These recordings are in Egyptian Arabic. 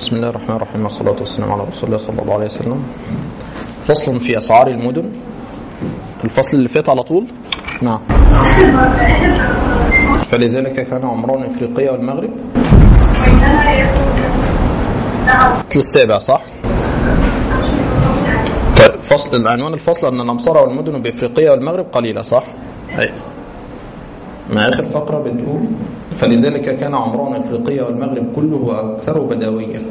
بسم الله الرحمن الرحيم والصلاة والسلام على رسول الله صلى الله عليه وسلم فصل في أسعار المدن الفصل اللي فات على طول نعم فلذلك كان عمران إفريقيا والمغرب الفصل السابع صح طيب فصل العنوان الفصل أن الأمصار والمدن بإفريقيا والمغرب قليلة صح أي ما آخر فقرة بتقول فلذلك كان عمران إفريقيا والمغرب كله وأكثره بدويا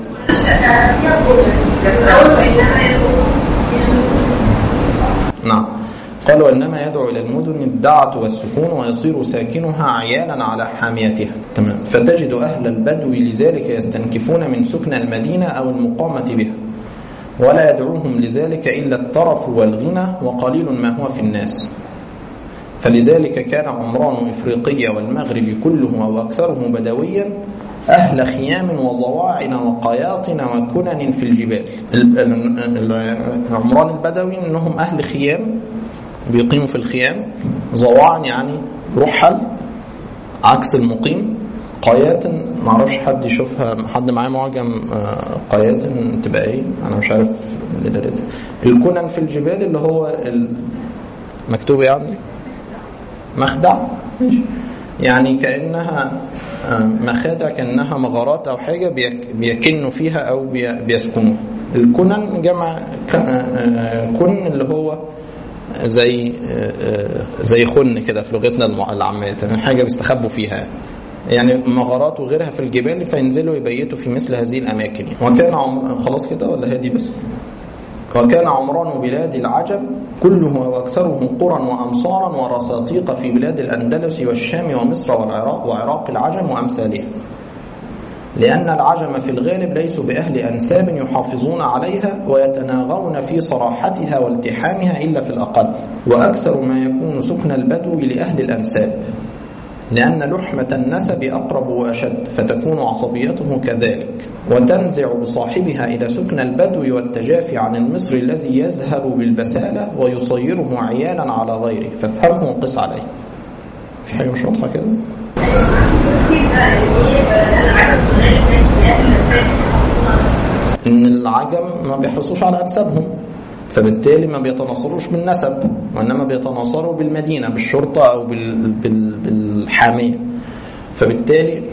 نعم قال وإنما يدعو إلى المدن الدعة والسكون ويصير ساكنها عيانا على حاميتها تمام فتجد أهل البدو لذلك يستنكفون من سكن المدينة أو المقامة بها ولا يدعوهم لذلك إلا الترف والغنى وقليل ما هو في الناس فلذلك كان عمران إفريقيا والمغرب كله وأكثره بدويا أهل خيام وضواعن وقياطن وكنن في الجبال عمران البدوي أنهم أهل خيام بيقيموا في الخيام ضواعن يعني رحل عكس المقيم قياتن ما اعرفش حد يشوفها حد معاه معجم قياتن تبقى ايه انا مش عارف الكنن في الجبال اللي هو مكتوب يعني مخدع يعني كأنها مخادع كأنها مغارات أو حاجة بيكنوا فيها أو بيسكنوا الكنن جمع كن اللي هو زي زي خن كده في لغتنا العامية حاجة بيستخبوا فيها يعني مغارات وغيرها في الجبال فينزلوا يبيتوا في مثل هذه الأماكن وكان عمر خلاص كده ولا هادي بس وكان عمران بلاد العجم كله وأكثره قرى وأمصارا ورساطيق في بلاد الأندلس والشام ومصر والعراق وعراق العجم وأمثالها لأن العجم في الغالب ليسوا بأهل أنساب يحافظون عليها ويتناغون في صراحتها والتحامها إلا في الأقل وأكثر ما يكون سكن البدو لأهل الأنساب لأن لحمة النسب أقرب وأشد فتكون عصبيته كذلك وتنزع بصاحبها إلى سكن البدو والتجافي عن المصري الذي يذهب بالبسالة ويصيره عيالا على غيره فافهمه وقس عليه في حاجة مش واضحة كده؟ إن العجم ما بيحرصوش على أنسابهم فبالتالي ما بيتناصروش بالنسب وإنما بيتناصروا بالمدينة بالشرطة أو بال... بال... بالحامية فبالتالي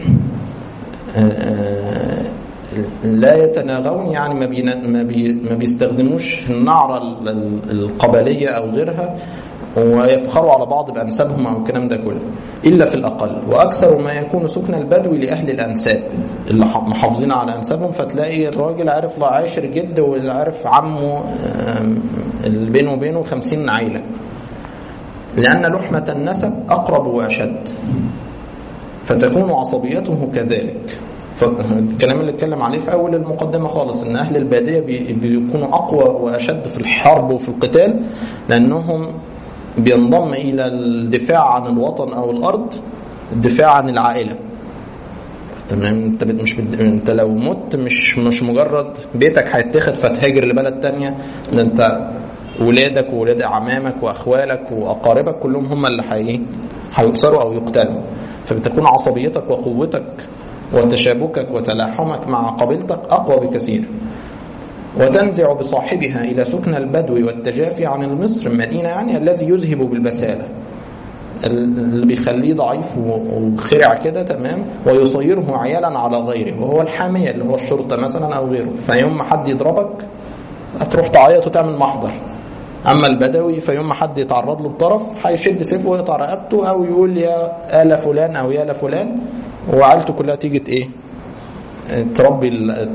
لا يتناغون يعني ما, بي... ما, بي... ما بيستخدموش النعرة القبلية أو غيرها ويفخروا على بعض بأنسابهم أو الكلام ده كله إلا في الأقل وأكثر ما يكون سكن البدو لأهل الأنساب اللي محافظين على أنسابهم فتلاقي الراجل عارف عاشر جد واللي عارف عمه اللي بينه وبينه خمسين عيلة لأن لحمة النسب أقرب وأشد فتكون عصبيته كذلك فالكلام اللي اتكلم عليه في اول المقدمه خالص ان اهل الباديه بيكونوا اقوى واشد في الحرب وفي القتال لانهم بينضم الى الدفاع عن الوطن او الارض الدفاع عن العائله تمام انت مش بد... انت لو مت مش مش مجرد بيتك هيتاخد فتهاجر لبلد تانية ده انت ولادك وولاد اعمامك واخوالك واقاربك كلهم هم اللي حي... هيؤسروا او يقتلوا فبتكون عصبيتك وقوتك وتشابكك وتلاحمك مع قبيلتك اقوى بكثير وتنزع بصاحبها إلى سكن البدو والتجافي عن المصر المدينة يعني الذي يذهب بالبسالة اللي بيخليه ضعيف وخرع كده تمام ويصيره عيالا على غيره وهو الحامية اللي هو الشرطة مثلا أو غيره فيوم ما حد يضربك هتروح تعيط وتعمل محضر أما البدوي فيوم ما حد يتعرض له بطرف هيشد سيفه ويقطع رقبته أو يقول يا آل فلان أو يا فلان وعيلته كلها تيجي إيه تربي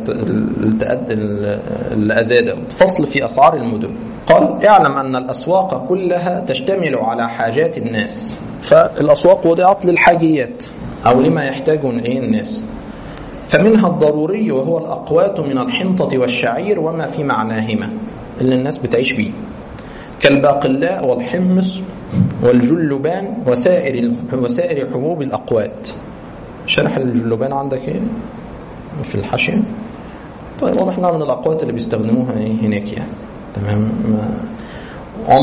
الأزادة فصل في أسعار المدن قال اعلم أن الأسواق كلها تشتمل على حاجات الناس فالأسواق وضعت للحاجيات أو لما يحتاجه إيه الناس فمنها الضروري وهو الأقوات من الحنطة والشعير وما في معناهما اللي الناس بتعيش بيه كالباقلاء والحمص والجلبان وسائر وسائر حبوب الأقوات شرح الجلبان عندك ايه؟ في الحاشية طيب واضح انها من الاقوات اللي بيستخدموها هناك يعني تمام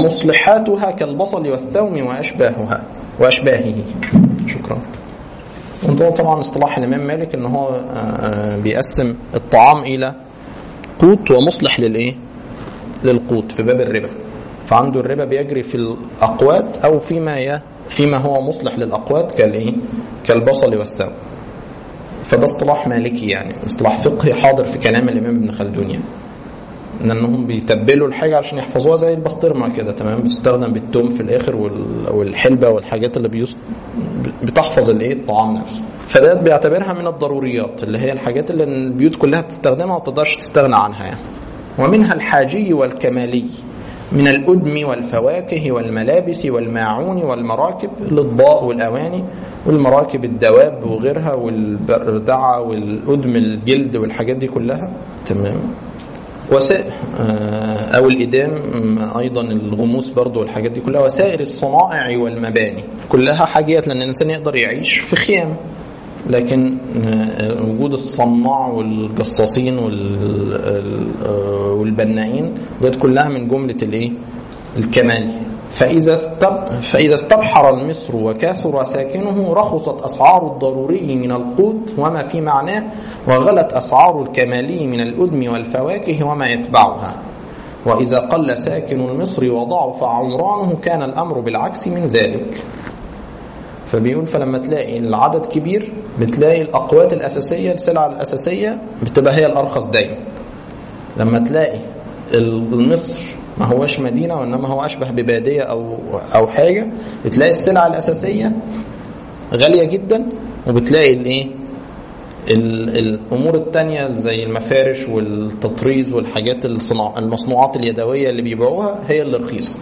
ومصلحاتها كالبصل والثوم واشباهها واشباهه شكرا وده طبعا اصطلاح الامام مالك ان هو آه، بيقسم الطعام الى قوت ومصلح للايه؟ للقوت في باب الربا فعنده الربا بيجري في الاقوات او فيما ي... فيما هو مصلح للاقوات كالايه؟ كالبصل والثوم فده اصطلاح مالكي يعني اصطلاح فقهي حاضر في كلام الامام ابن خلدون يعني لانهم بيتبلوا الحاجه عشان يحفظوها زي البسطرمه كده تمام بتستخدم بالتوم في الاخر وال- والحلبه والحاجات اللي بيص... بتحفظ الايه الطعام نفسه فده بيعتبرها من الضروريات اللي هي الحاجات اللي البيوت كلها بتستخدمها وما تقدرش تستغنى عنها يعني ومنها الحاجي والكمالي من الأدم والفواكه والملابس والماعون والمراكب الأطباق والأواني والمراكب الدواب وغيرها والبردعة والأدم الجلد والحاجات دي كلها تمام وسائر آه، أو الإدام م، أيضا الغموس برضو والحاجات دي كلها وسائر الصنائع والمباني كلها حاجات لأن الإنسان يقدر يعيش في خيام لكن آه، وجود الصناع والجصاصين وال- ال- آه، والبنائين ديت كلها من جملة الايه؟ الكمال فإذا استب فإذا استبحر المصر وكاثر ساكنه رخصت أسعار الضروري من القوت وما في معناه وغلت أسعار الكمالي من الأدم والفواكه وما يتبعها وإذا قل ساكن المصر وضعف عمرانه كان الأمر بالعكس من ذلك فبيقول فلما تلاقي العدد كبير بتلاقي الأقوات الأساسية السلع الأساسية بتبقى هي الأرخص دايما لما تلاقي المصر ما هوش مدينة وإنما هو أشبه ببادية أو أو حاجة بتلاقي السلع الأساسية غالية جدا وبتلاقي الإيه ال- الامور التانية زي المفارش والتطريز والحاجات الصناع المصنوعات اليدويه اللي بيبيعوها هي اللي رخيصه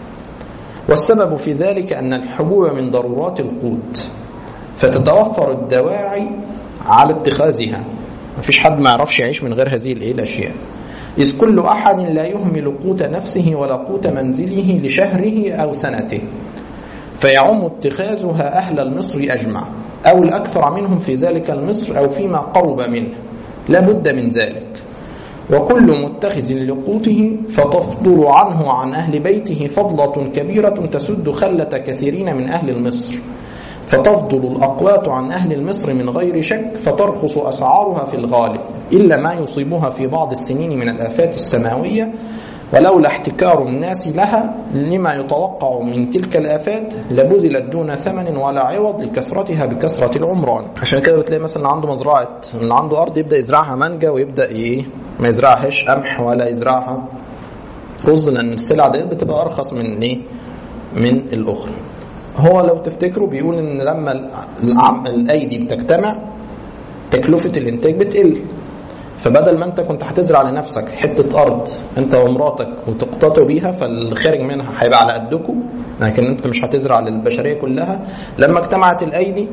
والسبب في ذلك ان الحبوب من ضرورات القوت فتتوفر الدواعي على اتخاذها مفيش حد ما يعرفش يعيش من غير هذه الايه الاشياء إذ كل أحد لا يهمل قوت نفسه ولا قوت منزله لشهره أو سنته فيعم اتخاذها أهل المصر أجمع أو الأكثر منهم في ذلك المصر أو فيما قرب منه لا بد من ذلك وكل متخذ لقوته فتفضل عنه عن أهل بيته فضلة كبيرة تسد خلة كثيرين من أهل المصر فتفضل الأقوات عن أهل المصر من غير شك فترخص أسعارها في الغالب إلا ما يصيبها في بعض السنين من الآفات السماوية ولولا احتكار الناس لها لما يتوقع من تلك الآفات لبذلت دون ثمن ولا عوض لكثرتها بكثرة العمران عشان كده بتلاقي مثلا عنده مزرعة اللي عنده أرض يبدأ يزرعها مانجا ويبدأ إيه ما يزرعهاش قمح ولا يزرعها رز لأن السلع ديت بتبقى أرخص من إيه من الأخرى هو لو تفتكروا بيقول ان لما العم- الايدي بتجتمع تكلفه الانتاج بتقل فبدل ما انت كنت هتزرع لنفسك حته ارض انت ومراتك وتقتطعوا بيها فالخارج منها هيبقى على قدكم لكن انت مش هتزرع للبشريه كلها لما اجتمعت الايدي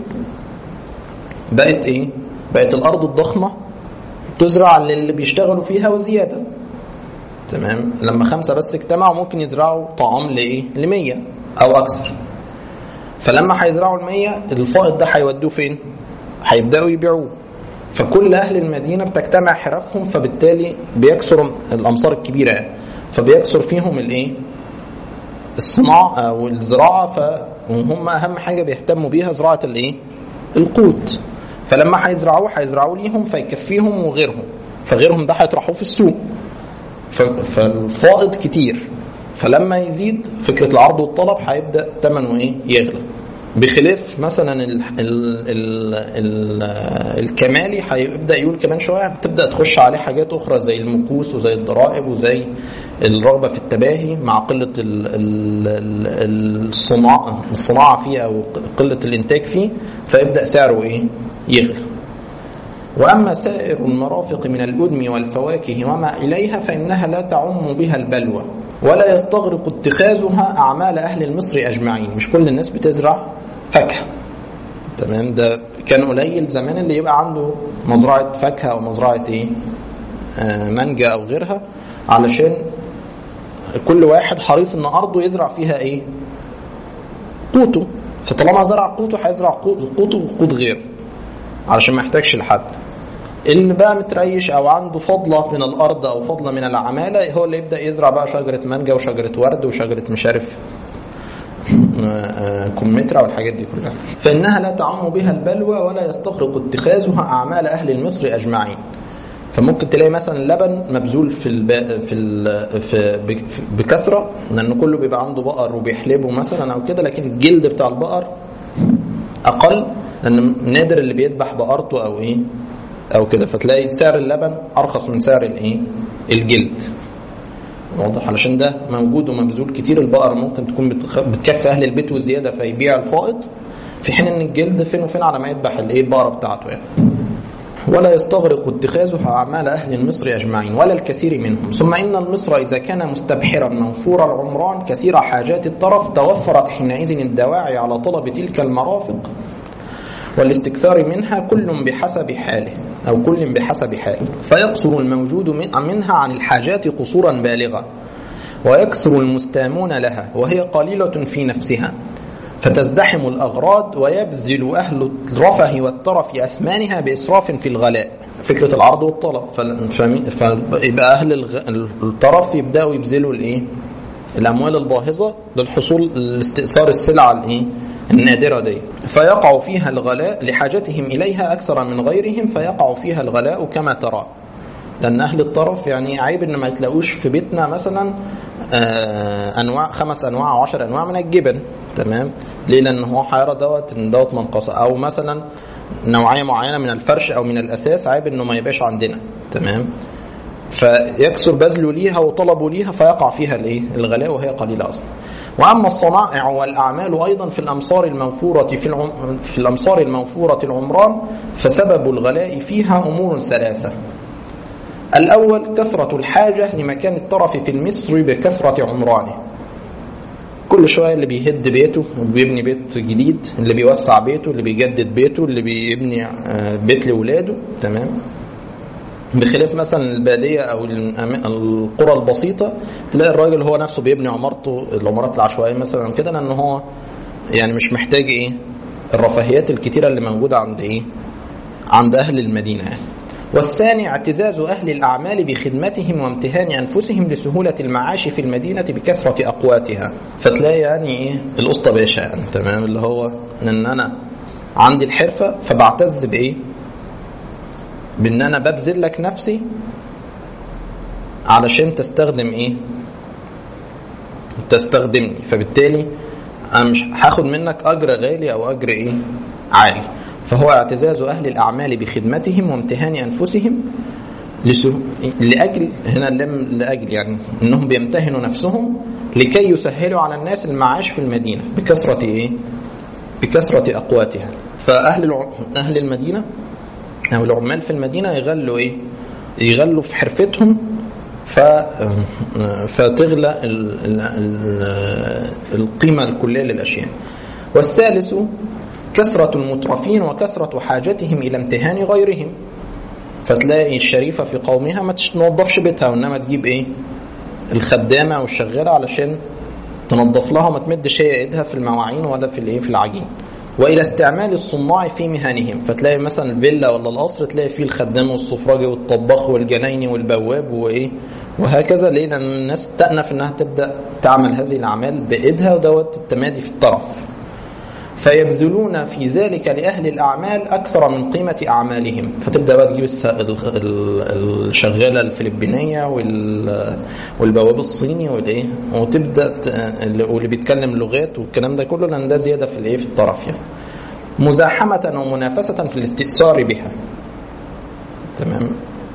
بقت ايه؟ بقت الارض الضخمه تزرع للي بيشتغلوا فيها وزياده تمام لما خمسه بس اجتمعوا ممكن يزرعوا طعام لايه؟ ل 100 او اكثر فلما هيزرعوا المية الفائض ده هيودوه فين؟ هيبدأوا يبيعوه فكل أهل المدينة بتجتمع حرفهم فبالتالي بيكسر الأمصار الكبيرة يعني فبيكسر فيهم الإيه؟ الصناعة أو الزراعة فهم أهم حاجة بيهتموا بيها زراعة الإيه؟ القوت فلما هيزرعوه هيزرعوه ليهم فيكفيهم وغيرهم فغيرهم ده هيطرحوه في السوق ف- فالفائض كتير فلما يزيد فكره العرض والطلب هيبدا ثمنه ايه يغلى بخلاف مثلا ال ال ال ال الكمالي هيبدا يقول كمان شويه بتبدا تخش عليه حاجات اخرى زي المكوس وزي الضرائب وزي الرغبه في التباهي مع قله ال ال ال الصناعه الصناعه فيه او قله الانتاج فيه فيبدا سعره ايه يغلى وأما سائر المرافق من الأدم والفواكه وما إليها فإنها لا تعم بها البلوى ولا يستغرق اتخاذها أعمال أهل المصر أجمعين مش كل الناس بتزرع فاكهة تمام ده كان قليل زمان اللي يبقى عنده مزرعة فاكهة أو مزرعة إيه آه مانجا أو غيرها علشان كل واحد حريص إن أرضه يزرع فيها إيه قوته فطالما زرع قوته هيزرع قوته وقوت غيره علشان ما يحتاجش لحد اللي بقى متريش او عنده فضله من الارض او فضله من العماله هو اللي يبدا يزرع بقى شجره مانجا وشجره ورد وشجره مش عارف كمثرى والحاجات دي كلها فإنها لا تعم بها البلوى ولا يستغرق اتخاذها أعمال أهل المصر أجمعين فممكن تلاقي مثلا لبن مبذول في الب... في, ال... في بكثره لان كله بيبقى عنده بقر وبيحلبه مثلا او كده لكن الجلد بتاع البقر اقل لان نادر اللي بيذبح بقرته او ايه او كده فتلاقي سعر اللبن ارخص من سعر الايه الجلد واضح علشان ده موجود ومبذول كتير البقر ممكن تكون بتكفي اهل البيت وزياده فيبيع الفائض في حين ان الجلد فين وفين على ما يذبح الايه البقره بتاعته يعني ولا يستغرق اتخاذها أعمال أهل المصر أجمعين ولا الكثير منهم ثم إن المصر إذا كان مستبحرا منفور العمران كثير حاجات الطرف توفرت حينئذ الدواعي على طلب تلك المرافق والاستكثار منها كل بحسب حاله أو كل بحسب حاله فيقصر الموجود منها عن الحاجات قصورا بالغا ويكثر المستامون لها وهي قليلة في نفسها فتزدحم الأغراض ويبذل أهل الرفه والترف أثمانها بإسراف في الغلاء فكرة العرض والطلب فيبقى أهل الترف يبدأوا يبذلوا الإيه؟ الأموال الباهظة للحصول لاستئثار السلعة الإيه؟ النادرة دي فيقع فيها الغلاء لحاجتهم إليها أكثر من غيرهم فيقع فيها الغلاء كما ترى لأن أهل الطرف يعني عيب إن ما يتلاقوش في بيتنا مثلا أنواع خمس أنواع أو عشر أنواع من الجبن تمام ليه لأن هو حيرى دوت إن دوت منقصة أو مثلا نوعية معينة من الفرش أو من الأساس عيب إنه ما يبقاش عندنا تمام فيكثر بذله ليها وطلبه ليها فيقع فيها الايه؟ الغلاء وهي قليله اصلا. واما الصنائع والاعمال ايضا في الامصار الموفوره في العم... في الامصار الموفوره العمران فسبب الغلاء فيها امور ثلاثه. الاول كثره الحاجه لمكان الطرف في المصر بكثره عمرانه. كل شويه اللي بيهد بيته وبيبني بيت جديد، اللي بيوسع بيته، اللي بيجدد بيته، اللي بيبني بيت لاولاده، تمام؟ بخلاف مثلا الباديه او القرى البسيطه تلاقي الراجل هو نفسه بيبني عمارته العمارات العشوائيه مثلا كده لان هو يعني مش محتاج ايه الرفاهيات الكتيره اللي موجوده عند ايه عند اهل المدينه يعني والثاني اعتزاز اهل الاعمال بخدمتهم وامتهان انفسهم لسهوله المعاش في المدينه بكثره اقواتها فتلاقي يعني ايه الاسطى باشا يعني تمام اللي هو ان انا عندي الحرفه فبعتز بايه بان انا ببذل لك نفسي علشان تستخدم ايه تستخدمني فبالتالي انا مش هاخد منك اجر غالي او اجر ايه عالي فهو اعتزاز اهل الاعمال بخدمتهم وامتهان انفسهم لسه... لاجل هنا لم لاجل يعني انهم بيمتهنوا نفسهم لكي يسهلوا على الناس المعاش في المدينه بكثره ايه بكثره اقواتها فاهل الع... اهل المدينه او العمال في المدينه يغلوا ايه؟ يغلوا في حرفتهم ف فتغلى ال... ال... ال... القيمه الكليه للاشياء. والثالث كثرة المترفين وكثرة حاجتهم إلى امتهان غيرهم فتلاقي الشريفة في قومها ما تنظفش بيتها وإنما تجيب إيه الخدامة أو الشغالة علشان تنظف لها وما تمدش هي إيدها في المواعين ولا في الإيه في العجين والى استعمال الصناع في مهنهم فتلاقي مثلا الفيلا ولا القصر تلاقي فيه الخدام والسفراجي والطباخ والجنايني والبواب وايه وهكذا ليه لان الناس تأنف انها تبدا تعمل هذه الاعمال بايدها ودوت التمادي في الطرف فيبذلون في ذلك لأهل الأعمال أكثر من قيمة أعمالهم فتبدأ بقى تجيب الشغالة الفلبينية والبواب الصيني والإيه وتبدأ واللي بيتكلم لغات والكلام ده كله لأن ده زيادة في الإيه في الطرف يعني مزاحمة ومنافسة في الاستئثار بها تمام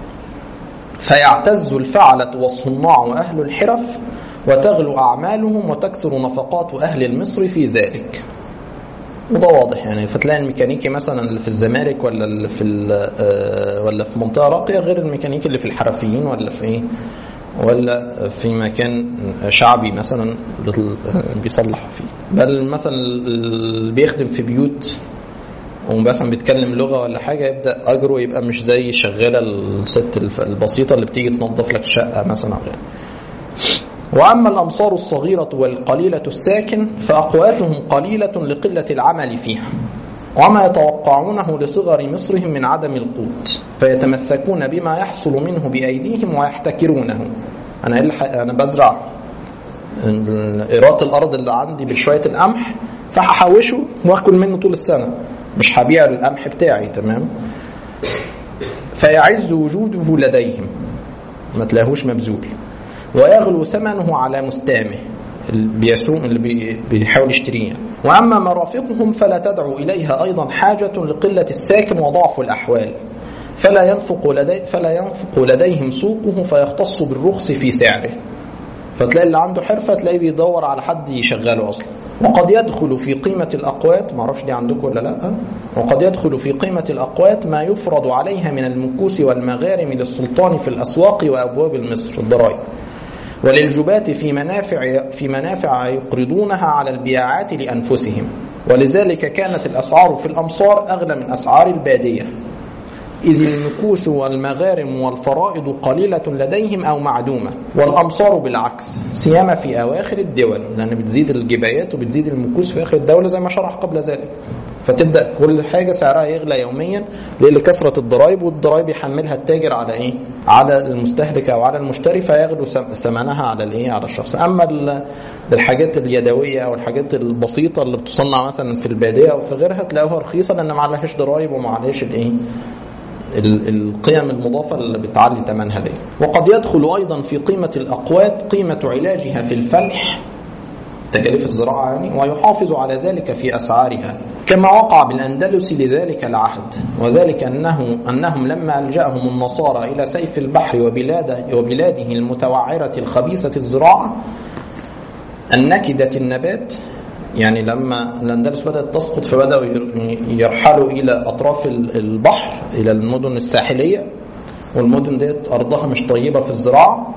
فيعتز الفعلة والصناع وأهل الحرف وتغلو أعمالهم وتكثر نفقات أهل المصر في ذلك وده واضح يعني فتلاقي الميكانيكي مثلا اللي في الزمالك ولا اللي في ولا في منطقه راقيه غير الميكانيكي اللي في الحرفيين ولا في ايه ولا في مكان شعبي مثلا بيصلح فيه بل مثلا اللي بيخدم في بيوت ومثلا بيتكلم لغه ولا حاجه يبدا اجره يبقى مش زي الشغاله الست البسيطه اللي بتيجي تنظف لك شقه مثلا او غيره وأما الأمصار الصغيرة والقليلة الساكن فأقواتهم قليلة لقلة العمل فيها وما يتوقعونه لصغر مصرهم من عدم القوت فيتمسكون بما يحصل منه بأيديهم ويحتكرونه أنا أنا بزرع ايراد الارض اللي عندي بشويه القمح فهحوشه واكل منه طول السنه مش هبيع القمح بتاعي تمام فيعز وجوده لديهم ما تلاقيهوش مبذول ويغلو ثمنه على مستامه اللي بيسوق اللي بي- بيحاول يشتريه واما مرافقهم فلا تدعو اليها ايضا حاجه لقله الساكن وضعف الاحوال فلا ينفق لدي فلا ينفق لديهم سوقه فيختص بالرخص في سعره فتلاقي اللي عنده حرفه تلاقيه بيدور على حد يشغله اصلا وقد يدخل في قيمة الأقوات ما اعرفش دي عندكم ولا لا وقد يدخل في قيمة الأقوات ما يفرض عليها من المكوس والمغارم للسلطان في الأسواق وأبواب المصر الضرائب وللجباة في منافع في منافع يقرضونها على البياعات لأنفسهم ولذلك كانت الأسعار في الأمصار أغلى من أسعار البادية إذ المكوس والمغارم والفرائض قليلة لديهم أو معدومة والأمصار بالعكس سيما في أواخر الدول لأن بتزيد الجبايات وبتزيد المكوس في آخر الدولة زي ما شرح قبل ذلك فتبدا كل حاجه سعرها يغلى يوميا ليه لكثره الضرائب والضرائب يحملها التاجر على ايه؟ على المستهلك او على المشتري فيغلو ثم- ثمنها على الايه؟ على الشخص اما ال- الحاجات اليدويه او الحاجات البسيطه اللي بتصنع مثلا في الباديه او في غيرها تلاقوها رخيصه لان ما عليهاش ضرائب وما عليهاش الايه؟ ال- القيم المضافة اللي بتعلي ثمنها دي وقد يدخل أيضا في قيمة الأقوات قيمة علاجها في الفلح تكاليف الزراعة يعني ويحافظ على ذلك في أسعارها كما وقع بالأندلس لذلك العهد وذلك أنه أنهم لما ألجأهم النصارى إلى سيف البحر وبلاده وبلاده المتوعرة الخبيثة الزراعة النكدة النبات يعني لما الأندلس بدأت تسقط فبدأوا يرحلوا إلى أطراف البحر إلى المدن الساحلية والمدن ديت أرضها مش طيبة في الزراعة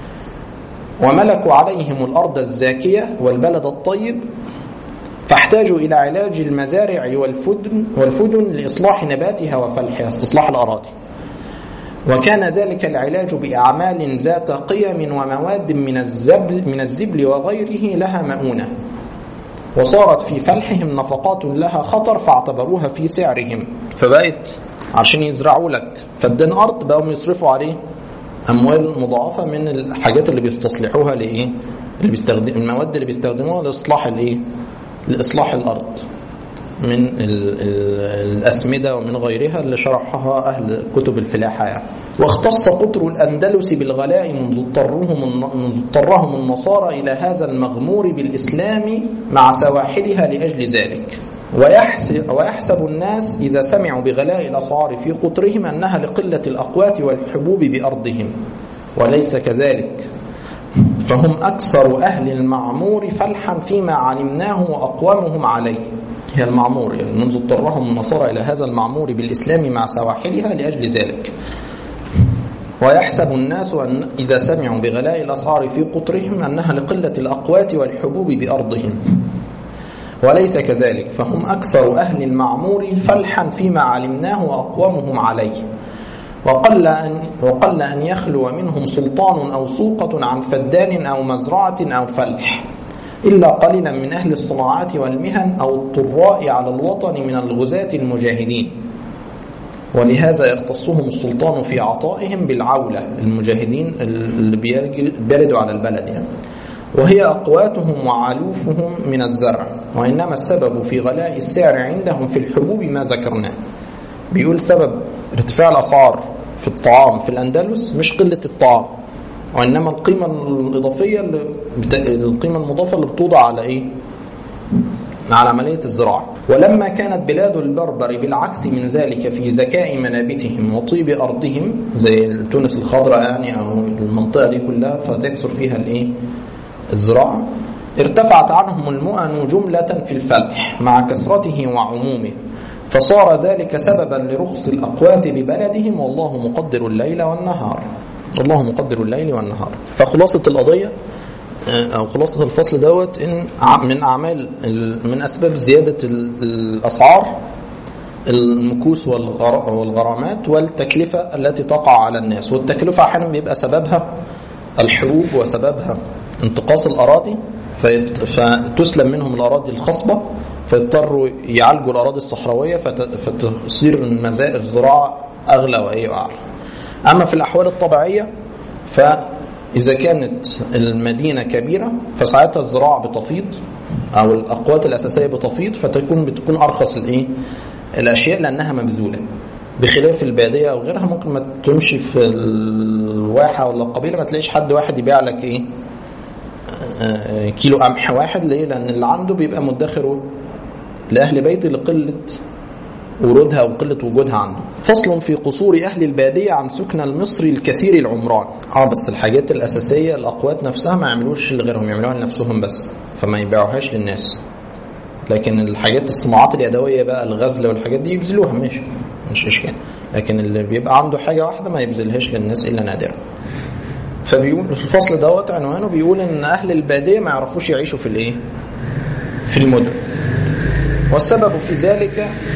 وملكوا عليهم الأرض الزاكية والبلد الطيب فاحتاجوا إلى علاج المزارع والفدن والفدن لإصلاح نباتها وفلحها استصلاح الأراضي وكان ذلك العلاج بأعمال ذات قيم ومواد من الزبل من الزبل وغيره لها مؤونة وصارت في فلحهم نفقات لها خطر فاعتبروها في سعرهم فبقت عشان يزرعوا لك فدان أرض بقوا يصرفوا عليه اموال مضاعفه من الحاجات اللي بيستصلحوها لايه؟ اللي بيستخدم المواد اللي بيستخدموها لاصلاح الايه؟ لاصلاح الارض من ال ال الاسمده ومن غيرها اللي شرحها اهل كتب الفلاحه يعني. واختص قطر الاندلس بالغلاء منذ اضطرهم منذ اضطرهم النصارى الى هذا المغمور بالاسلام مع سواحلها لاجل ذلك. ويحسب, ويحسب الناس إذا سمعوا بغلاء الأسعار في قطرهم أنها لقلة الأقوات والحبوب بأرضهم وليس كذلك فهم أكثر أهل المعمور فلحا فيما علمناه وأقوامهم عليه هي المعمور يعني منذ اضطرهم النصارى إلى هذا المعمور بالإسلام مع سواحلها لأجل ذلك ويحسب الناس أن إذا سمعوا بغلاء الأسعار في قطرهم أنها لقلة الأقوات والحبوب بأرضهم وليس كذلك فهم أكثر أهل المعمور فلحا فيما علمناه وأقومهم عليه وقل أن, وقل أن يخلو منهم سلطان أو سوقة عن فدان أو مزرعة أو فلح إلا قليلا من أهل الصناعات والمهن أو الطراء على الوطن من الغزاة المجاهدين ولهذا يختصهم السلطان في عطائهم بالعولة المجاهدين اللي بيردوا على البلد يعني وهي أقواتهم وعلوفهم من الزرع وإنما السبب في غلاء السعر عندهم في الحبوب ما ذكرناه بيقول سبب ارتفاع الأسعار في الطعام في الأندلس مش قلة الطعام وإنما القيمة الإضافية اللي بت... القيمة المضافة اللي بتوضع على إيه؟ على عملية الزراعة ولما كانت بلاد البربر بالعكس من ذلك في ذكاء منابتهم وطيب أرضهم زي تونس الخضراء يعني أو المنطقة دي كلها فتكثر فيها الإيه؟ الزراعة ارتفعت عنهم المؤن جملة في الفلح مع كثرته وعمومه فصار ذلك سببا لرخص الأقوات ببلدهم والله مقدر الليل والنهار الله مقدر الليل والنهار فخلاصة القضية أو خلاصة الفصل دوت إن من أعمال من أسباب زيادة الأسعار المكوس والغرامات والتكلفة التي تقع على الناس والتكلفة أحيانا بيبقى سببها الحروب وسببها انتقاص الأراضي فتسلم منهم الأراضي الخصبة فيضطروا يعالجوا الأراضي الصحراوية فتصير الزراعة أغلى وأي أعلى أما في الأحوال الطبيعية إذا كانت المدينة كبيرة فساعتها الزراعة بتفيض أو الأقوات الأساسية بتفيض فتكون بتكون أرخص الإيه؟ الأشياء لأنها مبذولة بخلاف البادية أو غيرها ممكن ما تمشي في الواحة ولا القبيلة ما تلاقيش حد واحد يبيع لك إيه آه، كيلو قمح واحد ليه؟ لأن اللي عنده بيبقى مدخره لأهل بيته لقلة ورودها وقلة وجودها عنده فصل في قصور أهل البادية عن سكن المصري الكثير العمران اه بس الحاجات الأساسية الأقوات نفسها ما يعملوش لغيرهم يعملوها لنفسهم بس فما يبيعوهاش للناس لكن الحاجات الصناعات اليدوية بقى الغزل والحاجات دي يبذلوها ماشي مش إشكال لكن اللي بيبقى عنده حاجة واحدة ما يبذلهاش للناس إلا نادرا فبيقول في الفصل دوت عنوانه بيقول ان اهل الباديه ما يعرفوش يعيشوا في الايه؟ في المدن. والسبب في ذلك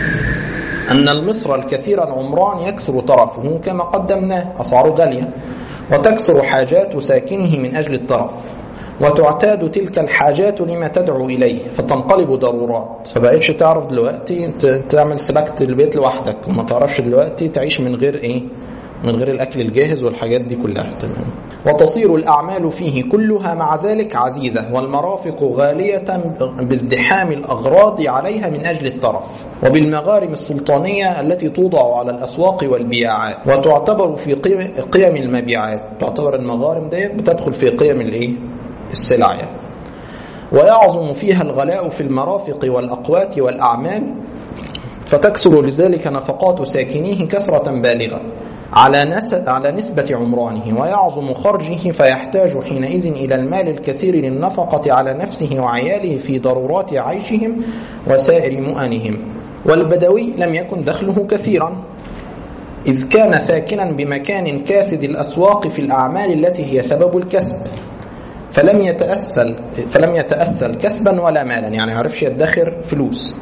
ان المصر الكثير العمران يكثر طرفه كما قدمناه اسعاره غاليه وتكثر حاجات ساكنه من اجل الطرف وتعتاد تلك الحاجات لما تدعو اليه فتنقلب ضرورات فبقيتش تعرف دلوقتي ت- تعمل سباكه البيت لوحدك وما تعرفش دلوقتي تعيش من غير ايه من غير الاكل الجاهز والحاجات دي كلها تمام وتصير الاعمال فيه كلها مع ذلك عزيزه والمرافق غاليه بازدحام الاغراض عليها من اجل الترف وبالمغارم السلطانيه التي توضع على الاسواق والبياعات وتعتبر في قيم قيم المبيعات تعتبر المغارم ديت بتدخل في قيم الايه السلع يعني. ويعظم فيها الغلاء في المرافق والاقوات والاعمال فتكثر لذلك نفقات ساكنيه كثرة بالغة على نس على نسبة عمرانه ويعظم خرجه فيحتاج حينئذ إلى المال الكثير للنفقة على نفسه وعياله في ضرورات عيشهم وسائر مؤنهم والبدوي لم يكن دخله كثيرا إذ كان ساكنا بمكان كاسد الأسواق في الأعمال التي هي سبب الكسب فلم يتأثل فلم يتأثل كسبا ولا مالا يعني عرفش يدخر فلوس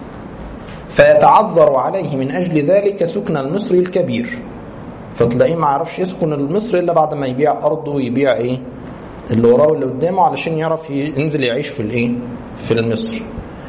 فيتعذر عليه من أجل ذلك سكن المصري الكبير فتلاقيه ما يعرفش يسكن المصري إلا بعد ما يبيع أرضه ويبيع إيه اللي وراه واللي قدامه علشان يعرف ينزل يعيش في الإيه في المصر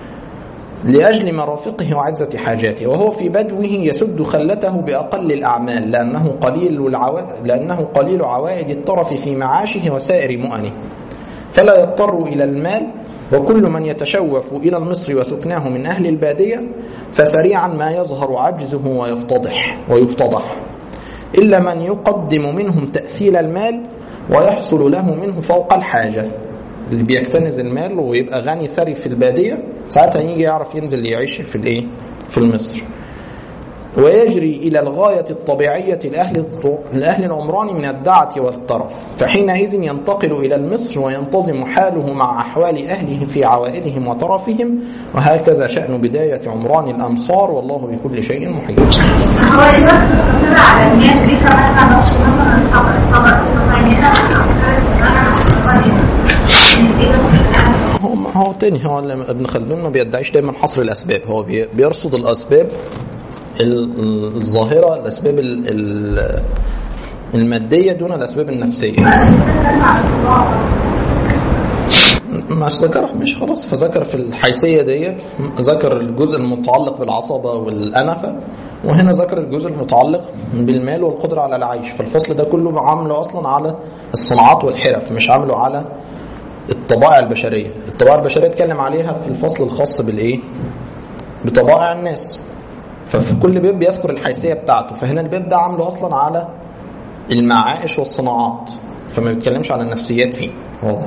لأجل مرافقه وعزة حاجاته وهو في بدوه يسد خلته بأقل الأعمال لأنه قليل العوا... لأنه قليل عوائد الطرف في معاشه وسائر مؤنه فلا يضطر إلى المال وكل من يتشوف إلى المصر وسكناه من أهل البادية فسريعا ما يظهر عجزه ويفتضح ويفتضح إلا من يقدم منهم تأثيل المال ويحصل له منه فوق الحاجة اللي بيكتنز المال ويبقى غني ثري في البادية ساعتها يجي يعرف ينزل يعيش في الايه في مصر ويجري إلى الغاية الطبيعية لأهل لأهل العمران من الدعة والطرف فحينئذ ينتقل إلى المصر وينتظم حاله مع أحوال أهله في عوائلهم وطرفهم وهكذا شأن بداية عمران الأمصار والله بكل شيء محيط هو دي بس مستمر على الناس دي كمان ما بقاش مثلا الطبق الطبق يعني هو هو تاني هو ابن خلدون ما بيدعيش دايما حصر الاسباب هو بي- بيرصد الاسباب ال- الظاهره الاسباب ال- ال- الماديه دون الاسباب النفسيه ما ذكر مش خلاص فذكر في الحيثيه ديت ذكر الجزء المتعلق بالعصبه والانفه وهنا ذكر الجزء المتعلق بالمال والقدره على العيش فالفصل ده كله عامله اصلا على الصناعات والحرف مش عامله على الطبائع البشريه الطبائع البشريه اتكلم عليها في الفصل الخاص بالايه بطبائع الناس ففي كل باب بيذكر الحيثيه بتاعته فهنا الباب ده عامله اصلا على المعائش والصناعات فما بيتكلمش عن النفسيات فيه واضح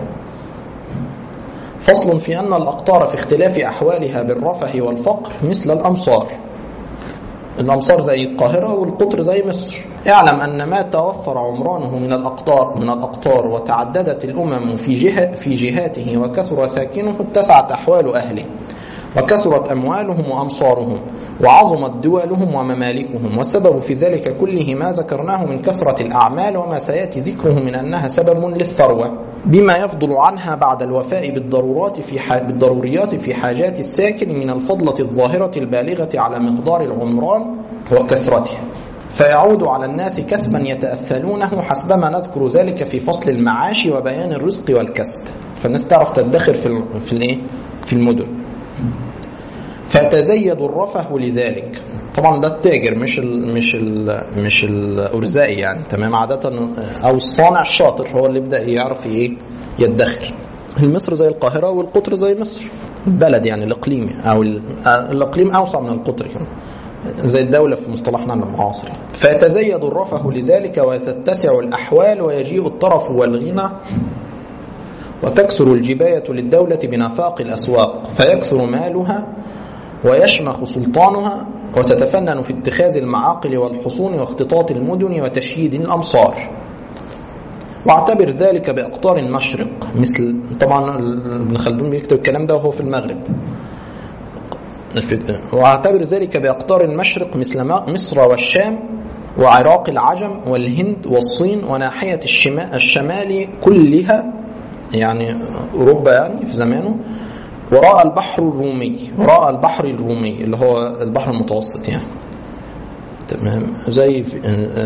فصل في أن الأقطار في اختلاف أحوالها بالرفه والفقر مثل الأمصار الأمصار زي القاهرة والقطر زي مصر اعلم أن ما توفر عمرانه من الأقطار من الأقطار وتعددت الأمم في جهة في جهاته وكثر ساكنه اتسعت أحوال أهله وكثرت أموالهم وأمصارهم وعظمت دولهم وممالكهم والسبب في ذلك كله ما ذكرناه من كثرة الأعمال وما سيأتي ذكره من أنها سبب للثروة بما يفضل عنها بعد الوفاء بالضرورات في ح... بالضروريات في حاجات الساكن من الفضلة الظاهرة البالغة على مقدار العمران وكثرته فيعود على الناس كسبا يتأثلونه حسبما نذكر ذلك في فصل المعاش وبيان الرزق والكسب فالناس تعرف تدخر في ال... في الايه في المدن فتزيد الرفه لذلك طبعا ده التاجر مش ال مش ال مش الارزاقي يعني تمام عاده او الصانع الشاطر هو اللي يبدا يعرف ايه يدخر مصر زي القاهره والقطر زي مصر البلد يعني الاقليمي او ال- الاقليم اوسع من القطر كمان زي الدولة في مصطلحنا المعاصر فيتزيد الرفه لذلك وتتسع الأحوال ويجيء الطرف والغنى وتكثر الجباية للدولة بنفاق الأسواق فيكثر مالها ويشمخ سلطانها وتتفنن في اتخاذ المعاقل والحصون واختطاط المدن وتشييد الأمصار واعتبر ذلك بأقطار المشرق مثل طبعا ابن خلدون بيكتب الكلام ده وهو في المغرب واعتبر ذلك بأقطار المشرق مثل مصر والشام وعراق العجم والهند والصين وناحية الشما- الشمال كلها يعني أوروبا يعني في زمانه وراء البحر الرومي وراء البحر الرومي اللي هو البحر المتوسط يعني تمام زي في-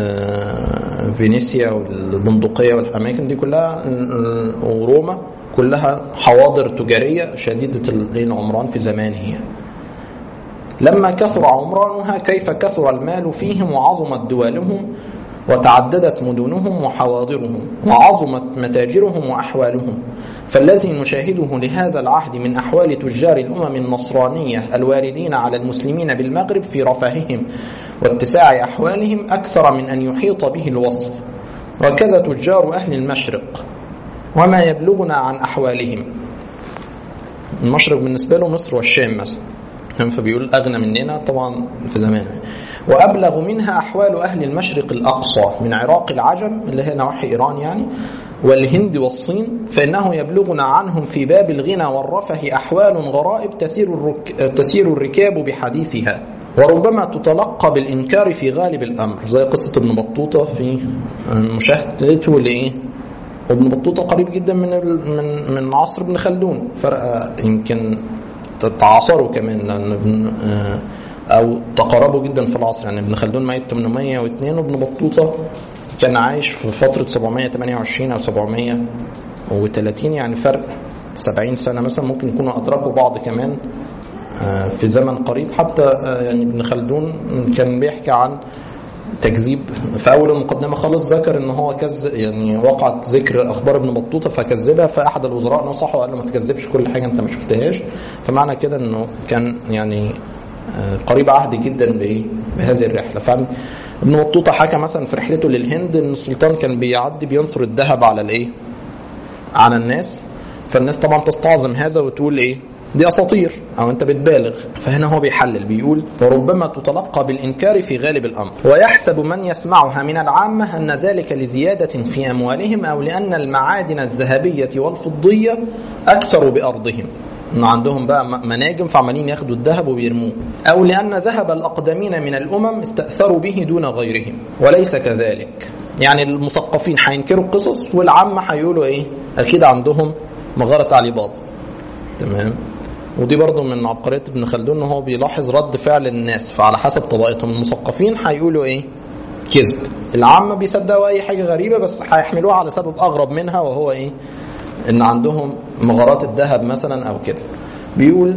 آه، فينيسيا والبندقية والأماكن دي كلها آه، وروما كلها حواضر تجارية شديدة العمران في زمانه يعني. لما كثر عمرانها كيف كثر المال فيهم وعظمت دولهم وتعددت مدنهم وحواضرهم وعظمت متاجرهم وأحوالهم فالذي نشاهده لهذا العهد من أحوال تجار الأمم النصرانية الواردين على المسلمين بالمغرب في رفاههم واتساع أحوالهم أكثر من أن يحيط به الوصف وكذا تجار أهل المشرق وما يبلغنا عن أحوالهم المشرق بالنسبة له مصر والشام مثلا تمام؟ فبيقول أغنى مننا طبعا في زمانه وأبلغ منها أحوال أهل المشرق الأقصى من عراق العجم اللي هي نواحي إيران يعني والهند والصين فإنه يبلغنا عنهم في باب الغنى والرفه أحوال غرائب تسير, الرك... تسير الركاب بحديثها وربما تتلقى بالإنكار في غالب الأمر زي قصة ابن بطوطة في مشاهدته لإيه وابن بطوطة قريب جدا من ال... من من عصر ابن خلدون فرق يمكن تعاصروا كمان لان ابن آه، او تقاربوا جدا في العصر يعني ابن خلدون ميت 802 وابن بطوطه كان عايش في فتره 728 او 730 يعني فرق 70 سنه مثلا ممكن يكونوا ادركوا بعض كمان آه، في زمن قريب حتى آه، يعني ابن خلدون كان بيحكي عن تكذيب في اول المقدمه خالص ذكر ان هو كز يعني وقعت ذكر اخبار ابن بطوطه فكذبها فاحد الوزراء نصحه وقال له ما تكذبش كل حاجه انت ما شفتهاش فمعنى كده انه كان يعني آه، قريب عهد جدا بايه بهذه الرحله فابن بطوطه حكى مثلا في رحلته للهند ان السلطان كان بيعدي بينصر الذهب على الايه على الناس فالناس طبعا تستعظم هذا وتقول ايه دي اساطير او انت بتبالغ فهنا هو بيحلل بيقول وربما تتلقى بالانكار في غالب الامر ويحسب من يسمعها من العامه ان ذلك لزياده في اموالهم او لان المعادن الذهبيه والفضيه اكثر بارضهم ان عندهم بقى م- مناجم فعمالين ياخدوا الذهب وبيرموه او لان ذهب الاقدمين من الامم استاثروا به دون غيرهم وليس كذلك يعني المثقفين هينكروا القصص والعامه هيقولوا ايه اكيد عندهم مغاره علي بابا تمام ودي برضو من عبقرية ابن خلدون ان هو بيلاحظ رد فعل الناس فعلى حسب طبقتهم المثقفين هيقولوا ايه كذب العامة بيصدقوا اي حاجة غريبة بس هيحملوها على سبب اغرب منها وهو ايه ان عندهم مغارات الذهب مثلا او كده بيقول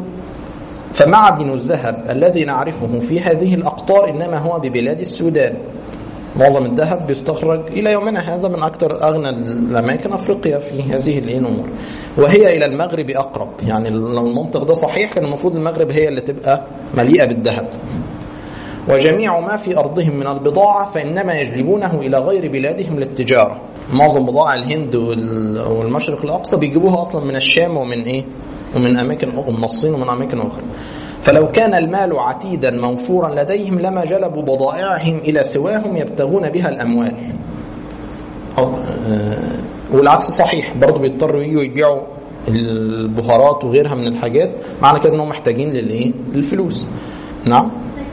فمعدن الذهب الذي نعرفه في هذه الأقطار إنما هو ببلاد السودان معظم الذهب بيستخرج الى يومنا هذا من اكثر اغنى الاماكن افريقيا في هذه الامور وهي الى المغرب اقرب يعني لو المنطق ده صحيح كان المفروض المغرب هي اللي تبقى مليئه بالذهب وجميع ما في ارضهم من البضاعه فانما يجلبونه الى غير بلادهم للتجاره معظم بضائع الهند وال- والمشرق الاقصى بيجيبوها اصلا من الشام ومن ايه ومن اماكن ومن الصين ومن اماكن اخرى فلو كان المال عتيدا موفورا لديهم لما جلبوا بضائعهم الى سواهم يبتغون بها الاموال أو- آه، والعكس صحيح برضه بيضطروا يجوا يبيعوا البهارات وغيرها من الحاجات معنى كده انهم محتاجين للايه للفلوس نعم